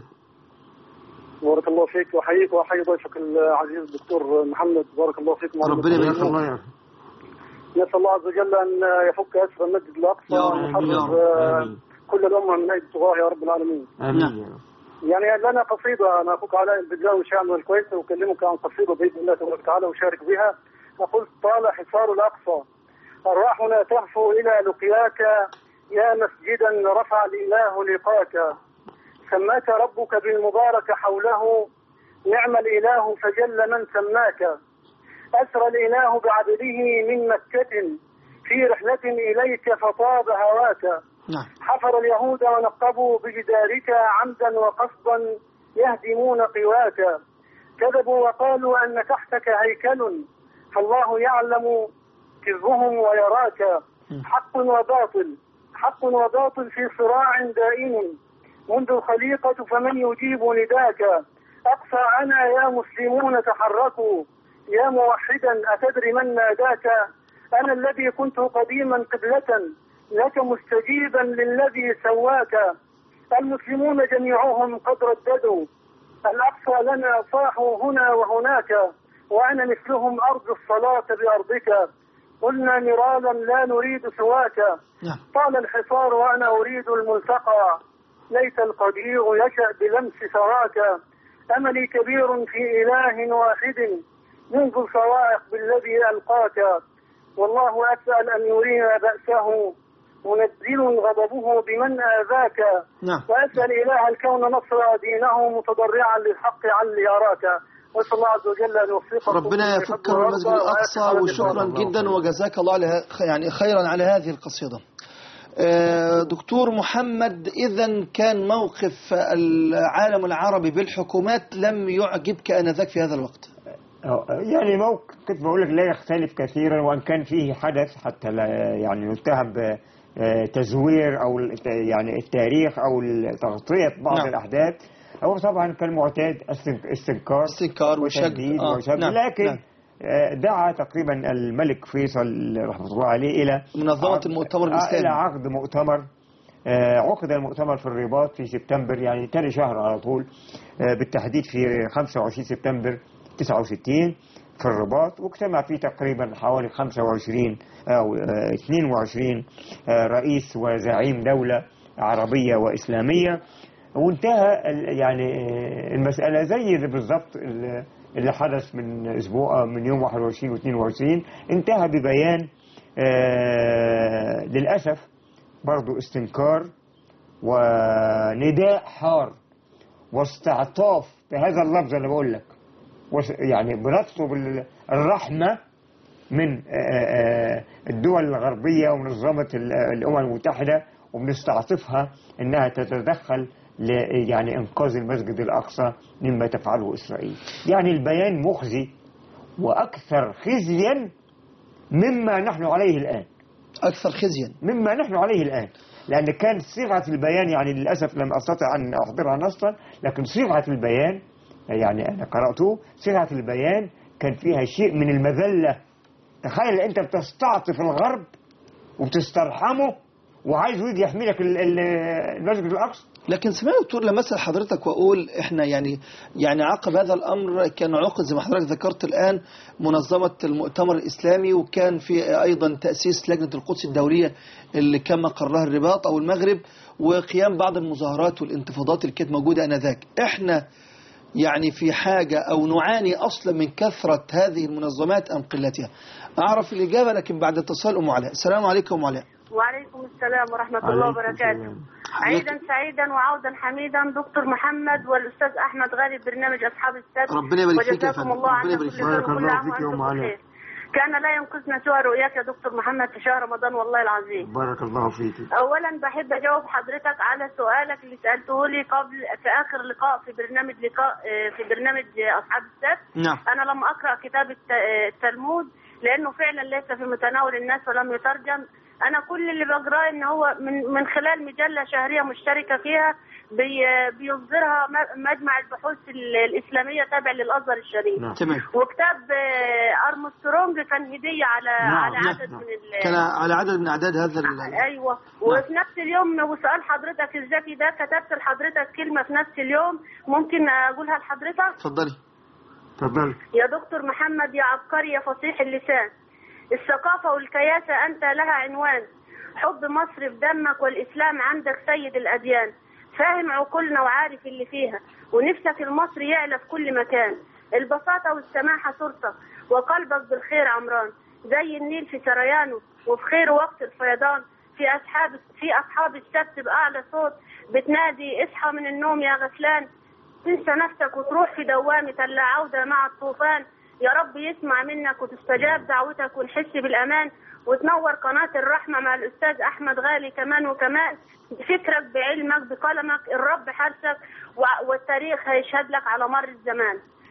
بارك الله فيك وأحييك وأحيي ضيفك العزيز الدكتور محمد بارك الله فيكم ربنا يبارك فيك. الله يرحمه. نسأل الله عز وجل أن يفك أسر المسجد الأقصى يا رب، ويحرر يا رب. آه، آمين. كل الأمة من أيدي الطغاة يا رب العالمين آمين نعم. يا رب. يعني لنا قصيدة أنا أخوك علاء البدراوي شاعر من الكويت أكلمك عن قصيدة بإذن الله تبارك وتعالى وشارك بها أقول طال حصار الأقصى أرواحنا تهفو إلى لقياك يا مسجدا رفع الإله لقاك سماك ربك بالمبارك حوله نعم الإله فجل من سماك أسرى الإله بعبده من مكة في رحلة إليك فطاب هواك نعم حفر اليهود ونقبوا بجدارك عمدا وقصدا يهدمون قواك كذبوا وقالوا أن تحتك هيكل فالله يعلم كذبهم ويراك حق وباطل حق وباطل في صراع دائم منذ الخليقة فمن يجيب نداك أقصى عنا يا مسلمون تحركوا يا موحدا أتدري من ناداك أنا الذي كنت قديما قبلة لك مستجيبا للذي سواك المسلمون جميعهم قد رددوا الأقصى لنا صاحوا هنا وهناك وأنا مثلهم أرجو الصلاة بأرضك قلنا مرارا لا نريد سواك نعم طال الحصار وأنا أريد الملتقى ليت القدير يشأ بلمس ثراك أملي كبير في إله واحد منذ الصواعق بالذي ألقاك والله أسأل أن يرينا بأسه منزل غضبه بمن آذاك نعم وأسأل إله الكون نصر دينه متضرعا للحق علي يراك وأسأل الله عز وجل أن يوفقكم ربنا لما يفك يحب ويرضى المسجد الأقصى ويأتي على وشكرا لقائه. جدا وجزاك الله على يعني خيرا على هذه القصيدة آه، دكتور محمد إذا كان موقف العالم العربي بالحكومات لم يعجبك آنذاك في هذا الوقت يعني موقف كنت بقول لك لا يختلف كثيرا وان كان فيه حدث حتى لا يعني نتهم بتزوير او الت- يعني التاريخ او تغطيه بعض نعم. الاحداث هو طبعا كان معتاد استن- استنكار استنكار وشد وتنديد آه، وشد نعم، لكن نعم. آه، دعا تقريبا الملك فيصل رحمه الله عليه الى منظمة عقد- المؤتمر آه، الإسلامي. الى عقد مؤتمر آه، عقد المؤتمر في الرباط في سبتمبر يعني تاني شهر على طول آه، بالتحديد في 25 سبتمبر 69 في الرباط واجتمع فيه تقريبا حوالي 25 أو آه، 22 آه، رئيس وزعيم دولة عربية وإسلامية وانتهى ال- يعني آه، المسألة زي بالضبط ال- اللي حدث من أسبوع من يوم 21 و 22 انتهى ببيان آه، للأسف برضو استنكار ونداء حار واستعطاف بهذا اللفظ اللي بقول لك وس- يعني بنطلب ال- الرحمة من آه، آه، الدول الغربية ومنظمة ال- الأمم المتحدة وبنستعطفها أنها تتدخل ل- يعني إنقاذ المسجد الأقصى مما تفعله إسرائيل يعني البيان مخزي وأكثر خزيا مما نحن عليه الآن أكثر خزيا مما نحن عليه الآن لأن كان صيغة البيان يعني للأسف لم أستطع أن أحضرها نصا لكن صيغة البيان يعني أنا قرأته صيغة البيان كان فيها شيء من المذلة تخيل أنت بتستعطف الغرب وبتسترحمه وعايز يريد يحمي لك ال- ال- المسجد الأقصى لكن سمعت دكتور لما اسال حضرتك واقول احنا يعني يعني عقب هذا الامر كان عقد زي ما حضرتك ذكرت الان منظمه المؤتمر الاسلامي وكان في ايضا تاسيس لجنه القدس الدوليه اللي كان مقرها الرباط او المغرب وقيام بعض المظاهرات والانتفاضات اللي كانت موجوده انذاك احنا يعني في حاجه او نعاني اصلا من كثره هذه المنظمات ام قلتها اعرف الاجابه لكن بعد اتصال ام علاء السلام عليكم ام علاء وعليكم السلام ورحمة الله عليكم وبركاته السلام. عيدا سعيدا وعودا حميدا دكتور محمد والأستاذ أحمد غالي برنامج أصحاب السبت ربنا يبارك فيك يا وجزاكم فندم. الله ربنا عنا يبارك كل فيك. خير بارك وكل الله عام فيك يا وأنتم أم علاء. بخير كان لا ينقذنا سوى رؤياك يا دكتور محمد في شهر رمضان والله العظيم بارك الله فيك اولا بحب اجاوب حضرتك على سؤالك اللي سالته لي قبل في اخر لقاء في برنامج لقاء آه، في برنامج آه، اصحاب السبت نعم انا لم اقرا كتاب الت- آه، التلمود لانه فعلا ليس في متناول الناس ولم يترجم انا كل اللي بقراه ان هو من من خلال مجله شهريه مشتركه فيها بي- بيصدرها م- مجمع البحوث ال- الاسلاميه تابع للازهر الشريف نعم. تمام وكتاب آه، ارمسترونج كان هديه على نعم، على نعم، عدد نعم. من ال- كان على عدد من أعداد هذا ال- ايوه وفي نفس اليوم وسؤال حضرتك الذكي ده كتبت لحضرتك كلمه في نفس اليوم ممكن اقولها لحضرتك اتفضلي تفضل يا دكتور محمد يا عبقري يا فصيح اللسان الثقافة والكياسة أنت لها عنوان حب مصر في دمك والإسلام عندك سيد الأديان فاهم عقولنا وعارف اللي فيها ونفسك المصري يعلى في كل مكان البساطة والسماحة صورتك وقلبك بالخير عمران زي النيل في سريانه وفي خير وقت الفيضان في أصحاب في أصحاب السبت بأعلى صوت بتنادي اصحى من النوم يا غفلان تنسى نفسك وتروح في دوامة اللا عودة مع الطوفان يا رب يسمع منك وتستجاب دعوتك ونحس بالأمان وتنور قناة الرحمة مع الأستاذ أحمد غالي كمان وكمان بفكرك بعلمك بقلمك الرب حارسك وع- والتاريخ هيشهد لك على مر الزمان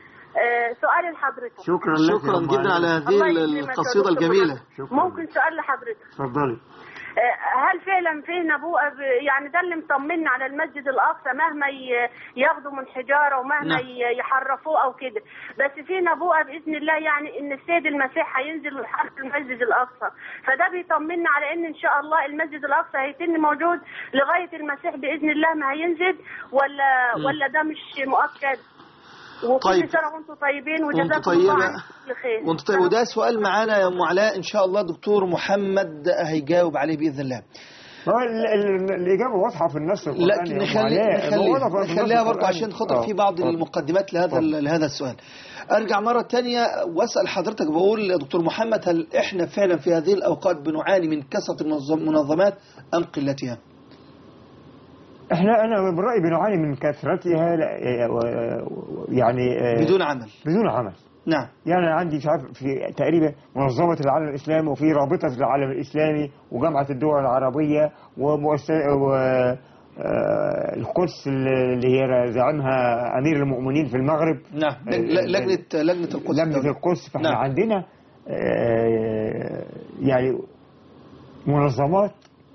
آه سؤالي لحضرتك شكرا لك شكرا يا أم جدا على علي. هذه الله يكرمك يا القصيدة دكتور الجميلة محمد. شكرا. ممكن سؤال لحضرتك تفضلي آه، هل فعلا في نبوءة ب- يعني ده اللي مطمنا على المسجد الأقصى مهما ي- ياخدوا من حجارة ومهما نعم. ي- يحرفوه أو كده بس في نبوءة بإذن الله يعني إن السيد المسيح هينزل ويحرر المسجد الأقصى فده بيطمنا على إن إن شاء الله المسجد الأقصى هيتم موجود لغاية المسيح بإذن الله ما هينزل ولا مم. ولا ده مش مؤكد وكل طيب. سنة وأنتم طيبين وأنتم وجزاكم الله طيبة. عن كل خير وانت طيب وده سؤال معانا يا ام علاء ان شاء الله دكتور محمد هيجاوب عليه باذن الله هو ال- ال- الإجابة واضحة في النص القرآني لكن يا أم نخلي علاء. نخلي واضحة في النص نخليها برضه القرآني. عشان خاطر آه، في بعض آه. المقدمات لهذا اتفضل. لهذا السؤال ارجع مره تانية واسال حضرتك بقول يا دكتور محمد هل احنا فعلا في هذه الاوقات بنعاني من كثره المنظم- المنظمات ام قلتها احنا انا برايي بنعاني من كثرتها لا- و- يعني آه، بدون عمل بدون عمل نعم يعني أنا عندي مش عارف في تقريبا منظمة العالم الإسلامي وفي رابطة العالم الإسلامي وجامعة الدول العربية ومؤسسة و آه، القدس اللي هي زعمها أمير المؤمنين في المغرب نعم آه، ل- لجنه لجنه القدس لجنة الدولية. القدس فاحنا نعم. عندنا آه، يعني منظمات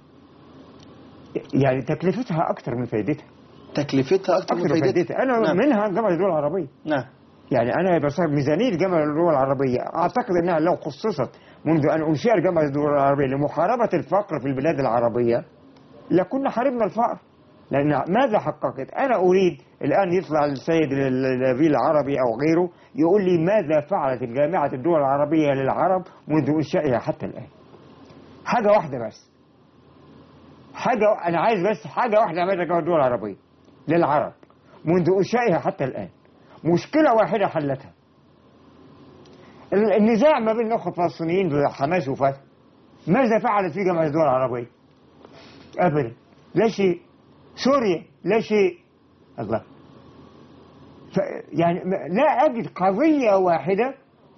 يعني تكلفتها أكثر من فائدتها تكلفتها اكثر من أكثر من فائدتها فائدتها أنا نعم. منها جامعة الدول العربية نعم يعني أنا بصير ميزانية جامعة الدول العربية أعتقد أنها لو خصصت منذ أن أنشئ جامعة الدول العربية لمحاربة الفقر في البلاد العربية لكنا حاربنا الفقر لأن ماذا حققت؟ أنا أريد الآن يطلع السيد النبيل العربي أو غيره يقول لي ماذا فعلت الجامعة الدول العربية للعرب منذ إنشائها حتى الآن حاجة واحدة بس حاجة أنا عايز بس حاجة واحدة عملتها جامعة الدول العربية للعرب منذ إنشائها حتى الآن مشكلة واحدة حلتها ال- النزاع ما بين الأخوة الفلسطينيين حماس وفتح ماذا فعلت في جامعة الدول العربية؟ أبدا لا شيء سوريا لا شيء الله ف يعني م- لا أجد قضية واحدة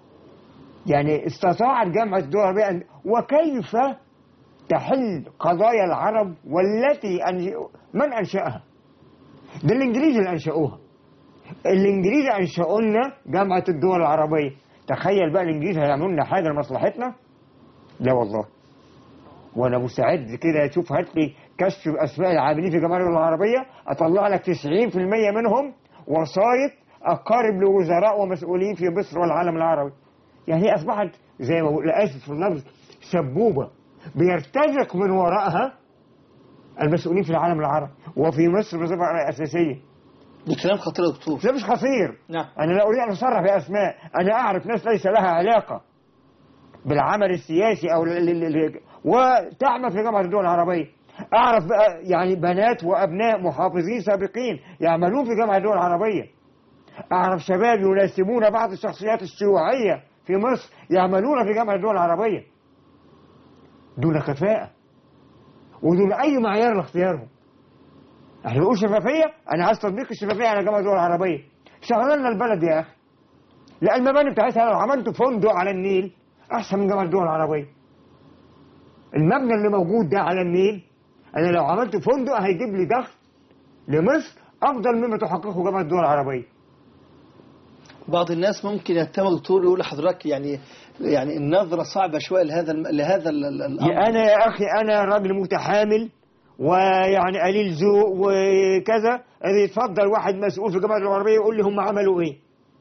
يعني استطاعت جامعة الدول العربية أن وكيف تحل قضايا العرب والتي أنش... من أنشأها؟ ده الإنجليز اللي أنشأوها الانجليز انشأوا لنا جامعة الدول العربية تخيل بقى الانجليز هيعملوا لنا حاجة لمصلحتنا لا والله وانا مستعد كده اشوف هات لي كشف اسماء العاملين في جامعة الدول العربية اطلع لك 90% منهم وسايط اقارب لوزراء ومسؤولين في مصر والعالم العربي يعني هي اصبحت زي ما بقول اسف في اللفظ سبوبة بيرتزق من وراءها المسؤولين في العالم العربي وفي مصر بصفة أساسية ده كلام خطير يا دكتور ده مش خطير نعم أنا لا أريد أن أصرح بأسماء أنا أعرف ناس ليس لها علاقة بالعمل السياسي أو ال- ال- ال- وتعمل في جامعة الدول العربية أعرف بقى يعني بنات وأبناء محافظين سابقين يعملون في جامعة الدول العربية أعرف شباب يناسبون بعض الشخصيات الشيوعية في مصر يعملون في جامعة الدول العربية دون كفاءة ودون أي معيار لاختيارهم احنا بنقول شفافية أنا عايز تطبيق الشفافية على جامعة الدول العربية شغلنا البلد يا أخي لا المباني بتاعتها لو عملت فندق على النيل أحسن من جامعة الدول العربية المبنى اللي موجود ده على النيل أنا لو عملت فندق هيجيب لي دخل لمصر أفضل مما تحققه جامعة الدول العربية بعض الناس ممكن يهتم دكتور يقول لحضرتك يعني يعني النظرة صعبة شوية لهذا الم- لهذا ال- ال- الأمر يا أنا يا أخي أنا راجل متحامل ويعني قليل ذوق وكذا اللي يتفضل واحد مسؤول في الجامعة العربية يقول لي هم عملوا إيه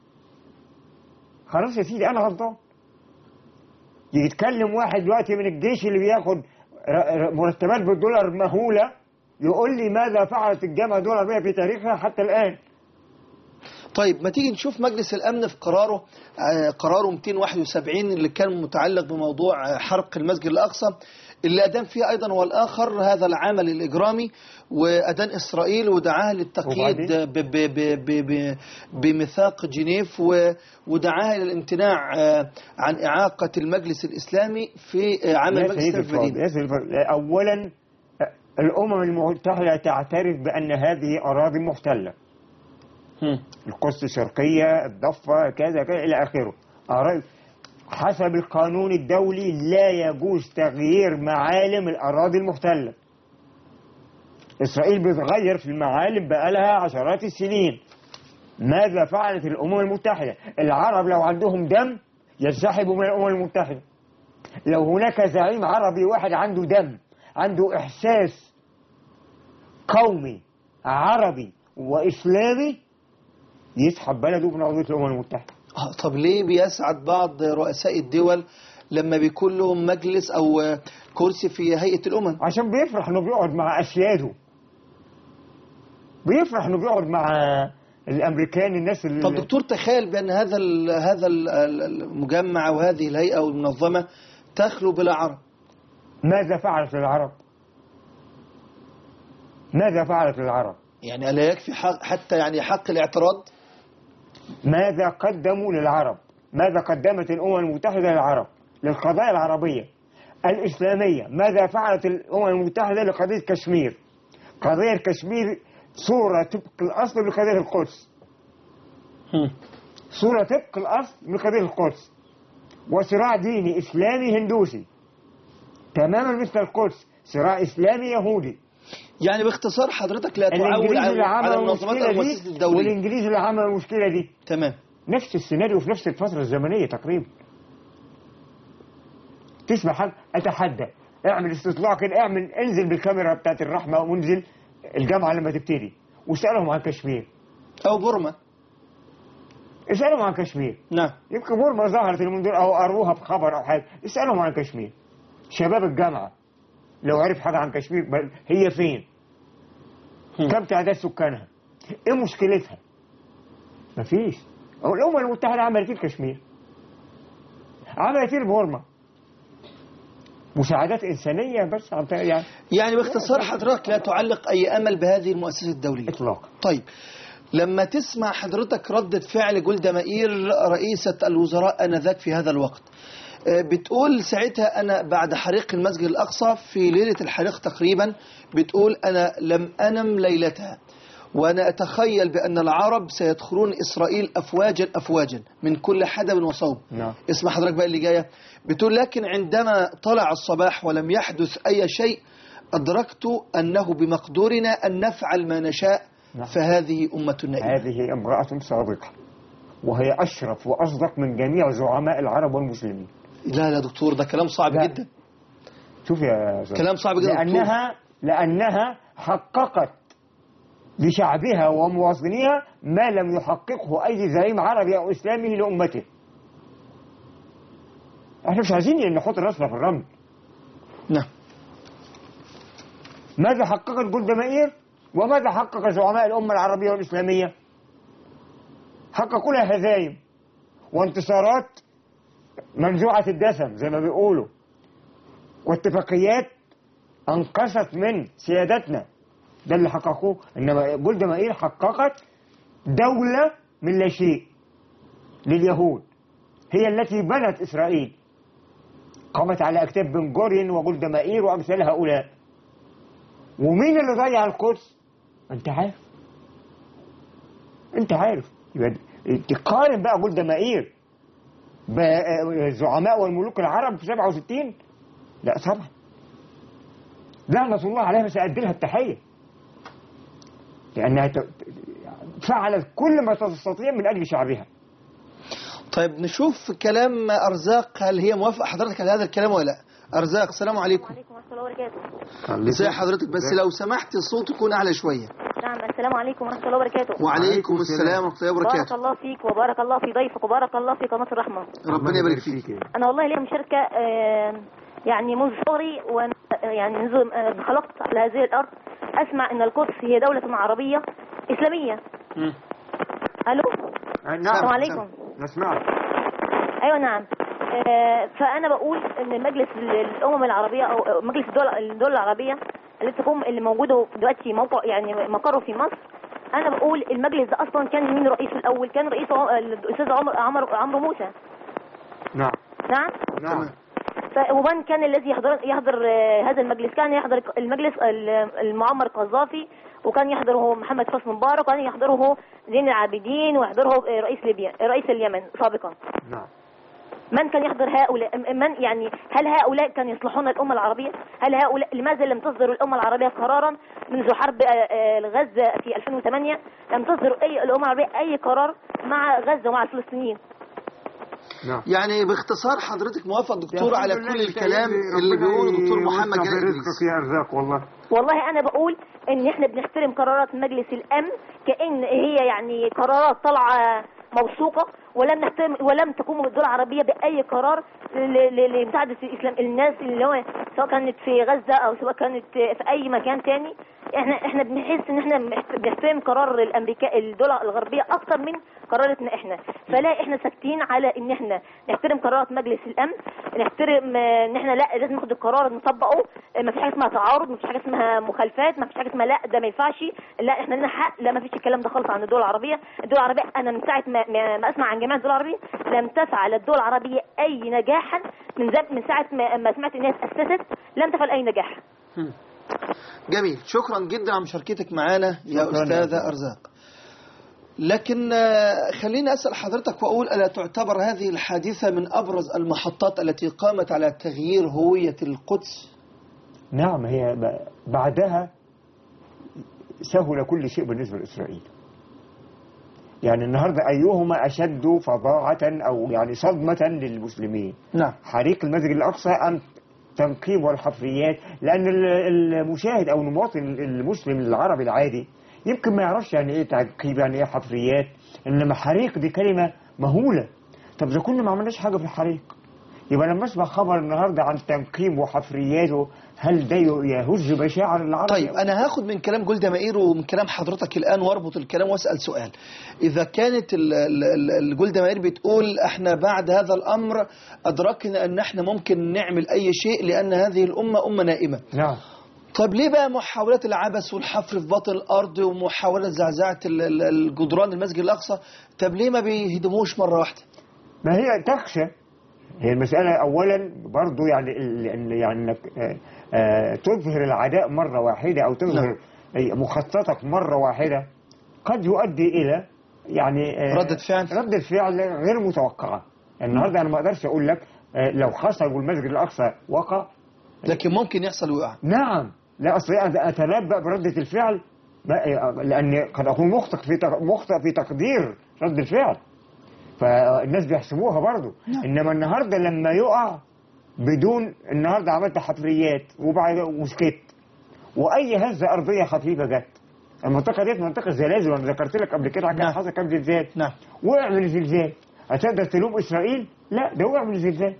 خلاص يا سيدي أنا غلطان يتكلم واحد دلوقتي من الجيش اللي بياخد ر- ر- مرتبات بالدولار مهولة يقول لي ماذا فعلت الجامعة الدول العربية في تاريخها حتى الآن طيب ما تيجي نشوف مجلس الأمن في قراره آه، قراره 271 اللي كان متعلق بموضوع آه، حرق المسجد الأقصى اللي أدان فيه أيضا والآخر هذا العمل الإجرامي وأدان إسرائيل ودعاها للتقييد وبعدين؟ ب- ب- ب- ب- ب- بميثاق جنيف و- ودعاها للامتناع آه، عن إعاقة المجلس الإسلامي في آه، عمل يا مجلس سيدي الأمن في الفاضل المدينة يا سيدي الفاضل أولا الأمم المتحدة تعترف بأن هذه أراضي محتلة هم. القدس الشرقية الضفة كذا كذا إلى آخره أراضي حسب القانون الدولي لا يجوز تغيير معالم الأراضي المحتلة إسرائيل بتغير في المعالم بقالها عشرات السنين ماذا فعلت الأمم المتحدة العرب لو عندهم دم ينسحبوا من الأمم المتحدة لو هناك زعيم عربي واحد عنده دم عنده إحساس قومي عربي وإسلامي يسحب بلده من عضوية الأمم المتحدة آه، طب ليه بيسعد بعض رؤساء الدول لما بيكون لهم مجلس أو آه، كرسي في هيئة الأمم عشان بيفرح انه بيقعد مع اسياده بيفرح انه بيقعد مع الامريكان الناس اللي طب دكتور تخيل بأن هذا ال هذا ال- ال- المجمع وهذه الهيئة أو المنظمة تخلو بلا عرب ماذا فعلت للعرب ماذا فعلت للعرب يعني ألا يكفي حق حتى يعني حق الاعتراض ماذا قدموا للعرب ماذا قدمت الامم المتحده للعرب للقضايا العربيه الاسلاميه ماذا فعلت الامم المتحده لقضيه كشمير قضيه كشمير صوره طبق الاصل لقضيه القدس صورة طبق الأصل من قضية القدس وصراع ديني إسلامي هندوسي تماما مثل القدس صراع إسلامي يهودي يعني باختصار حضرتك لا تعول الإنجليز على اللي على عملوا المنظمات المشكلة أو دي المؤسسات الدولية والإنجليز اللي عملوا المشكلة دي تمام نفس السيناريو في نفس الفترة الزمنية تقريبا تسمع حاجة أتحدى اعمل استطلاع كده اعمل انزل بالكاميرا بتاعت الرحمة وانزل الجامعة لما تبتدي واسألهم عن كشمير أو بورما اسألهم عن كشمير نعم يمكن بورما ظهرت اليومين دول او قروها في خبر او حاجه اسالهم عن كشمير شباب الجامعه لو عرف حاجه عن كشمير بل هي فين هم. كم تعداد سكانها ايه مشكلتها مفيش هو الامم المتحده عملت ايه لكشمير عملت ايه لبورما مساعدات انسانيه بس عن طريق يعني يعني باختصار حضرتك لا تعلق أي أمل بهذه المؤسسة الدولية اطلاقا طيب لما تسمع حضرتك ردة فعل جولدا مائير رئيسة الوزراء آنذاك في هذا الوقت آه، بتقول ساعتها أنا بعد حريق المسجد الأقصى في ليلة الحريق تقريبا بتقول أنا لم أنم ليلتها وأنا أتخيل بأن العرب سيدخلون إسرائيل أفواجا أفواجا من كل حدب وصوب نعم اسمع حضرتك بقى اللي جاية بتقول لكن عندما طلع الصباح ولم يحدث أي شيء أدركت أنه بمقدورنا أن نفعل ما نشاء نعم. فهذه أمة نائمة هذه امراه صادقه وهي اشرف واصدق من جميع زعماء العرب والمسلمين لا لا دكتور ده كلام صعب لا. جدا شوف يا أستاذ. كلام صعب جدا دكتور. لأنها لأنها حققت لشعبها ومواطنيها ما لم يحققه أي زعيم عربي أو إسلامي لأمته احنا مش عايزين نحط راسنا في الرمل نعم ماذا حققت جولدا مائير وماذا حقق زعماء الأمة العربية والإسلامية حققوا لها هزايم وانتصارات منزوعة الدسم زي ما بيقولوا واتفاقيات أنقذت من سيادتنا ده اللي حققوه إنما جولدا مائير حققت دولة من لا شيء لليهود هي التي بنت إسرائيل قامت على أكتاف بن جورين وجولدا مائير وأمثال هؤلاء ومين اللي ضيع القدس؟ أنت عارف أنت عارف يبقى تقارن بقى جولدا مائير بزعماء والملوك العرب في 67 لا طبعا لعنة الله عليها سأدي لها التحية لأنها ت- فعلت كل ما تستطيع من أجل شعبها طيب نشوف كلام أرزاق هل هي موافقة حضرتك على هذا الكلام ولا لا أرزاق السلام عليكم وعليكم ورحمة الله وبركاته ازي حضرتك بس لو سمحت الصوت يكون أعلى شوية نعم السلام عليكم ورحمة الله وبركاته وعليكم السلام ورحمة الله بارك وبركاته الله فيك وبارك الله في ضيفك وبارك الله في قناة الرحمة ربنا يبارك فيك أنا والله لي مشاركة آه، يعني منذ صغري وأنا آه، يعني منذ آه، خلقت على هذه الأرض أسمع أن القدس هي دولة عربية إسلامية مم. ألو نعم السلام عليكم نسمعك ايوه نعم آه، فانا بقول ان مجلس ال- الامم العربيه او أو مجلس الدول الدول العربيه التي تقوم اللي موجوده دلوقتي موقع يعني مقره في مصر انا بقول المجلس ده اصلا كان مين رئيسه الاول كان رئيسه عم- الاستاذ عمر عمر عمرو موسى نعم نعم نعم ف- ومن كان الذي يحضر يحضر آه، هذا المجلس كان يحضر المجلس ال- المعمر القذافي وكان يحضره محمد حسني مبارك وكان يحضره زين العابدين ويحضره آه، رئيس ليبيا رئيس اليمن سابقا نعم من كان يحضر هؤلاء من يعني هل هؤلاء كان يصلحون الأمة العربية هل هؤلاء لماذا لم تصدر الأمة العربية قرارا منذ حرب آه، آه، غزة في 2008 لم تصدر أي الأمة العربية أي قرار مع غزة ومع الفلسطينيين نعم يعني باختصار حضرتك موافق دكتور الحمد على لله كل يا الكلام سيدي، اللي ربنا بيقوله دكتور محمد يوسع جلال في إدريس رزقك يا ارزاق والله والله أنا بقول إن إحنا بنحترم قرارات مجلس الأمن كأن هي يعني قرارات طالعة موثوقة ولم نحترم ولم تقوم الدول العربية بأي قرار ل- ل- لمساعدة الإسلام الناس اللي هو سواء كانت في غزة أو سواء كانت في أي مكان تاني احنا احنا بنحس ان احنا محت- بنحترم قرار الامريكا الدول الغربيه اكتر من قراراتنا احنا فلا احنا ساكتين على ان احنا نحترم قرارات مجلس الامن نحترم آه، ان احنا لا لازم ناخد القرار نطبقه آه، ما فيش حاجه اسمها تعارض ما فيش حاجه اسمها مخالفات ما فيش حاجه اسمها لا ده ما ينفعش لا احنا لنا حق لا ما فيش الكلام ده خالص عن الدول العربيه الدول العربيه انا من ساعه ما, ما, ما اسمع عن جميع الدول العربيه لم تفعل الدول العربيه اي نجاحا من زب من ساعه ما, ما سمعت ان هي اتاسست لم تفعل اي نجاح جميل شكرا جدا على مشاركتك معانا يا شكراً يا أستاذة أستاذ. أرزاق لكن آه، خليني أسأل حضرتك وأقول ألا تعتبر هذه الحادثة من أبرز المحطات التي قامت على تغيير هوية القدس نعم هي ب- بعدها سهل كل شيء بالنسبة لإسرائيل يعني النهاردة أيهما أشد فظاعة أو يعني صدمة للمسلمين نعم حريق المسجد الأقصى أم تنقيب والحفريات لأن ال- المشاهد أو المواطن المسلم العربي العادي يمكن ما يعرفش يعني إيه تنقيب يعني إيه حفريات إنما حريق دي كلمة مهولة طب إذا كنا ما عملناش حاجة في الحريق يبقى لما اسمع خبر النهارده عن تنقيب وحفريات هل ده يهز مشاعر العرب طيب أنا هاخد من كلام جولدا مائير ومن كلام حضرتك الآن واربط الكلام واسأل سؤال إذا كانت ال- ال- ال- الجولدا مائير بتقول احنا بعد هذا الأمر أدركنا أن احنا ممكن نعمل أي شيء لأن هذه الأمة أمة نائمة نعم طب ليه بقى محاولات العبث والحفر في باطن الأرض ومحاولة زعزعة ال- ال- الجدران المسجد الأقصى طب ليه ما بيهدموش مرة واحدة ما هي تخشى هي المسألة أولا برضو يعني ال- ال- يعني إنك آه، آه، تظهر العداء مرة واحدة أو تظهر أي مخططك مرة واحدة قد يؤدي إلى يعني آه، ردة فعل. ردة فعل غير متوقعة النهاردة أنا ما أقدرش أقول لك آه، لو حصل والمسجد الأقصى وقع لكن ممكن يحصل وقع نعم لا أصل أنا أتنبأ بردة الفعل ما- لأني قد أكون مخطئ في تق- مخطئ في تقدير رد الفعل فالناس بيحسبوها برضو إنما النهاردة لما يقع بدون النهاردة عملت حفريات وبعد وسكت وأي هزة أرضية خفيفة جت المنطقة ديت منطقة زلازل وأنا ذكرت لك قبل كده كان نعم. حصل كام زلزال نعم وقع من الزلزال هتقدر تلوم إسرائيل؟ لا ده وقع من الزلزال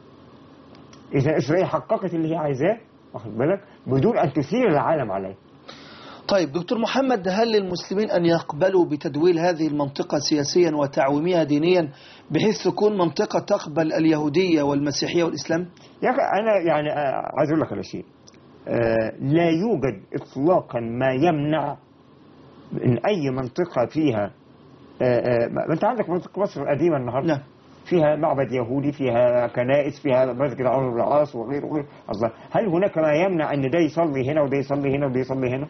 إذا إسرائيل حققت اللي هي عايزاه واخد بالك بدون أن تثير العالم عليه طيب دكتور محمد هل للمسلمين أن يقبلوا بتدويل هذه المنطقة سياسيا وتعويمها دينيا بحيث تكون منطقة تقبل اليهودية والمسيحية والإسلام يا أخي أنا يعني آه، عايز أقول لك على شيء آه، لا يوجد إطلاقا ما يمنع من أي منطقة فيها آه، آه، ما أنت عندك منطقة مصر القديمة النهاردة نعم فيها معبد يهودي فيها كنائس فيها مسجد عمرو بن العاص وغيره وغيره الله هل هناك ما يمنع ان ده يصلي هنا وده يصلي هنا وده يصلي هنا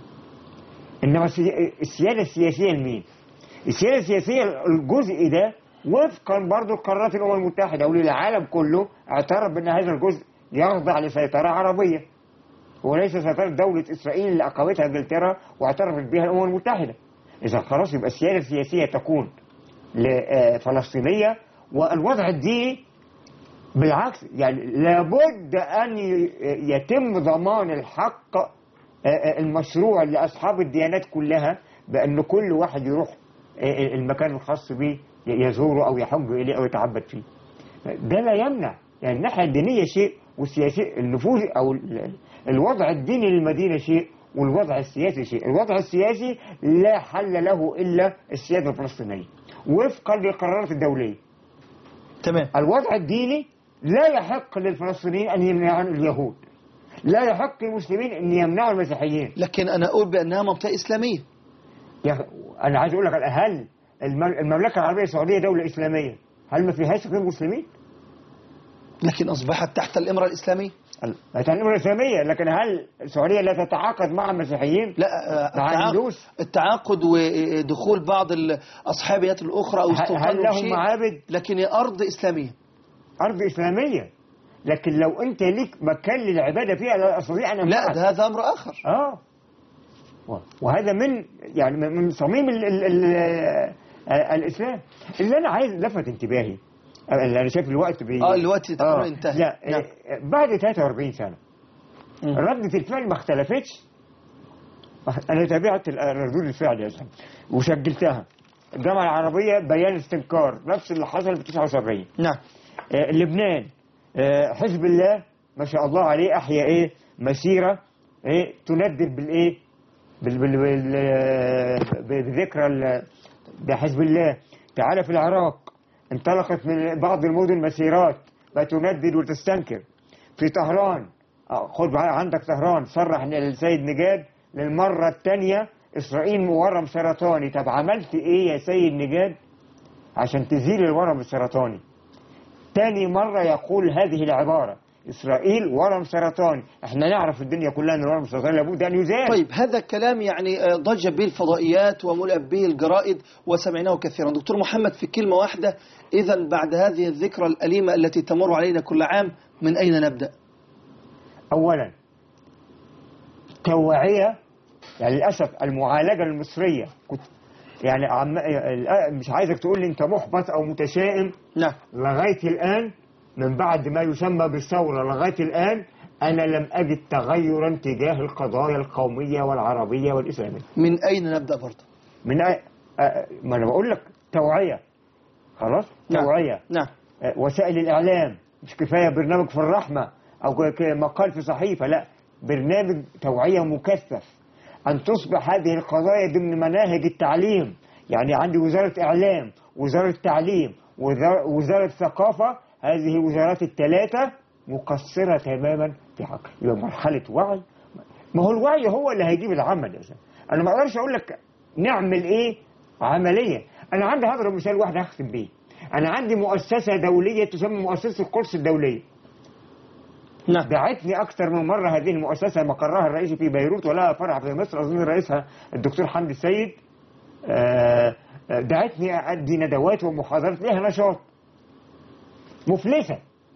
انما السي- السياده السياسيه لمين السياده السياسيه الجزء ده وفقا برضه لقرارات الامم المتحده وللعالم كله اعترف بان هذا الجزء يخضع لسيطره عربيه وليس سيطره دوله اسرائيل اللي اقامتها انجلترا واعترفت بها الامم المتحده اذا خلاص يبقى السياده السياسيه تكون لفلسطينيه والوضع الديني بالعكس يعني لابد ان ي- يتم ضمان الحق المشروع لاصحاب الديانات كلها بان كل واحد يروح المكان الخاص به يزوره او يحج اليه او يتعبد فيه ده لا يمنع يعني الناحيه الدينيه شيء والسياسي النفوذ او ال- الوضع الديني للمدينه شيء والوضع السياسي شيء الوضع السياسي لا حل له الا السياده الفلسطينيه وفقا للقرارات الدوليه تمام الوضع الديني لا يحق للفلسطينيين ان يمنعوا اليهود لا يحق للمسلمين ان يمنعوا المسيحيين لكن أنا أقول بأنها منطقة إسلامية يا أخي، انا عايز اقول لك هل الم- المملكه العربيه السعوديه دوله اسلاميه هل ما فيهاش غير مسلمين؟ لكن أصبحت تحت الإمرة الإسلامية الامر الاسلاميه لكن هل السعوديه لا تتعاقد مع المسيحيين؟ لا آه، مع التعاقد, الهندوس؟ التعاقد ودخول بعض الأصحابيات الأخرى أو هل- استوطان هل لهم شيء معابد؟ لكن هي أرض إسلامية ارض اسلاميه لكن لو انت ليك مكان للعباده فيها لا استطيع ان لا امنعك ده هذا أمر آخر اه و- وهذا من يعني من من صميم ال ال ال آه، الاسلام اللي انا عايز لفت انتباهي اللي انا شايف الوقت بي آه، الوقت تقريبا انتهى. لا نعم. آه، بعد 43 سنه مم. ردة الفعل ما اختلفتش انا تابعت ال- ردود الفعل يا زلمه وسجلتها الجامعه العربيه بيان استنكار نفس اللي حصل في 79 نعم آه، لبنان آه، حزب الله ما شاء الله عليه احيا ايه مسيره ايه تندد بالايه بال بال بال آه، بذكرى ال- بحزب الله تعالى في العراق انطلقت من بعض المدن مسيرات بتندد وتستنكر في طهران آه، خد بقى عندك طهران صرح ان السيد نجاد للمره الثانيه اسرائيل مورم سرطاني طب عملت ايه يا سيد نجاد عشان تزيل الورم السرطاني تاني مرة يقول هذه العبارة إسرائيل ورم سرطاني احنا نعرف في الدنيا كلها أن الورم السرطاني لابد أن يزال طيب هذا الكلام يعني آه، ضج به الفضائيات وملأ به الجرائد وسمعناه كثيرا دكتور محمد في كلمة واحدة إذا بعد هذه الذكرى الأليمة التي تمر علينا كل عام من أين نبدأ أولا توعية يعني للأسف المعالجة المصرية كنت يعني عم مش عايزك تقول لي أنت محبط أو متشائم نعم لغاية الآن من بعد ما يسمى بالثورة لغاية الآن أنا لم أجد تغيرا تجاه القضايا القومية والعربية والإسلامية من أين نبدأ برضه من أي... أ- ما أنا بقول لك توعية خلاص نعم. توعية نعم أ- وسائل الإعلام مش كفاية برنامج في الرحمة أو ك- ك- مقال في صحيفة لا برنامج توعية مكثف أن تصبح هذه القضايا ضمن مناهج التعليم يعني عندي وزارة إعلام وزارة تعليم وزارة, وزارة ثقافة هذه الوزارات الثلاثة مقصرة تماما في حق يبقى مرحلة وعي ما هو الوعي هو اللي هيجيب العمل يا زلمة. أنا ما أقدرش أقول لك نعمل إيه عمليا أنا عندي هضرب مثال واحد هختم بيه أنا عندي مؤسسة دولية تسمى مؤسسة القدس الدولية نعم دعتني أكثر من مرة هذه المؤسسة مقرها الرئيسي في بيروت ولها فرع في مصر أظن رئيسها الدكتور حمدي السيد آه، آه، دعتني أدي ندوات ومحاضرات لها نشاط مفلسة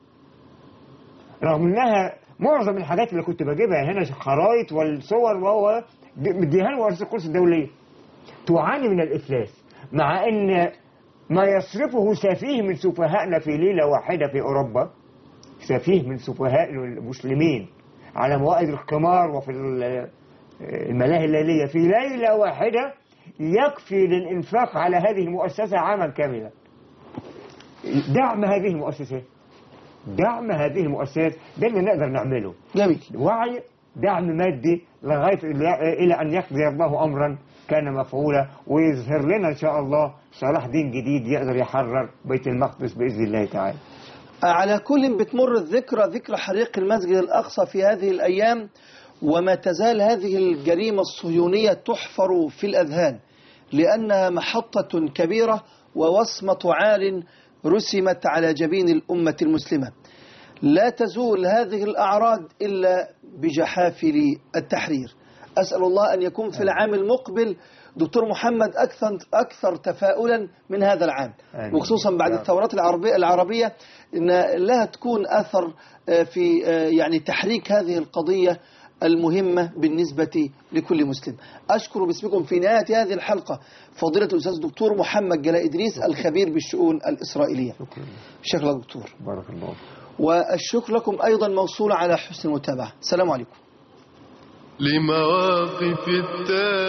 رغم انها معظم الحاجات اللي كنت بجيبها هنا خرايط والصور وهو مديها لي مؤسسه القدس الدوليه تعاني من الافلاس مع ان ما يصرفه سفيه من سفهائنا في ليله واحده في اوروبا سفيه من سفهاء المسلمين على موائد القمار وفي ال- الملاهي الليليه في ليله واحده يكفي للانفاق على هذه المؤسسه عاما كاملا دعم هذه المؤسسات دعم هذه المؤسسات ده اللي نقدر نعمله جميل وعي دعم مادي لغايه الى ان يقضي الله امرا كان مفعولا ويظهر لنا ان شاء الله صلاح دين جديد يقدر يحرر بيت المقدس باذن الله تعالى. على كل بتمر الذكرى ذكرى حريق المسجد الأقصى في هذه الأيام وما تزال هذه الجريمة الصهيونية تحفر في الأذهان لأنها محطة كبيرة ووصمة عار رسمت على جبين الأمة المسلمة لا تزول هذه الأعراض إلا بجحافل التحرير أسأل الله أن يكون في العام المقبل دكتور محمد أكثر, أكثر تفاؤلا من هذا العام آمين. وخصوصا بعد نعم. الثورات العربية, العربية إن لها تكون أثر آه، في آه، يعني تحريك هذه القضية المهمة بالنسبة لكل مسلم أشكر باسمكم في نهاية هذه الحلقة فضيلة الأستاذ دكتور محمد جلاء إدريس الخبير بالشؤون الإسرائيلية شكرا شكرا دكتور بارك الله فيك. والشكر لكم أيضا موصول على حسن المتابعة السلام عليكم لمواقف التاريخ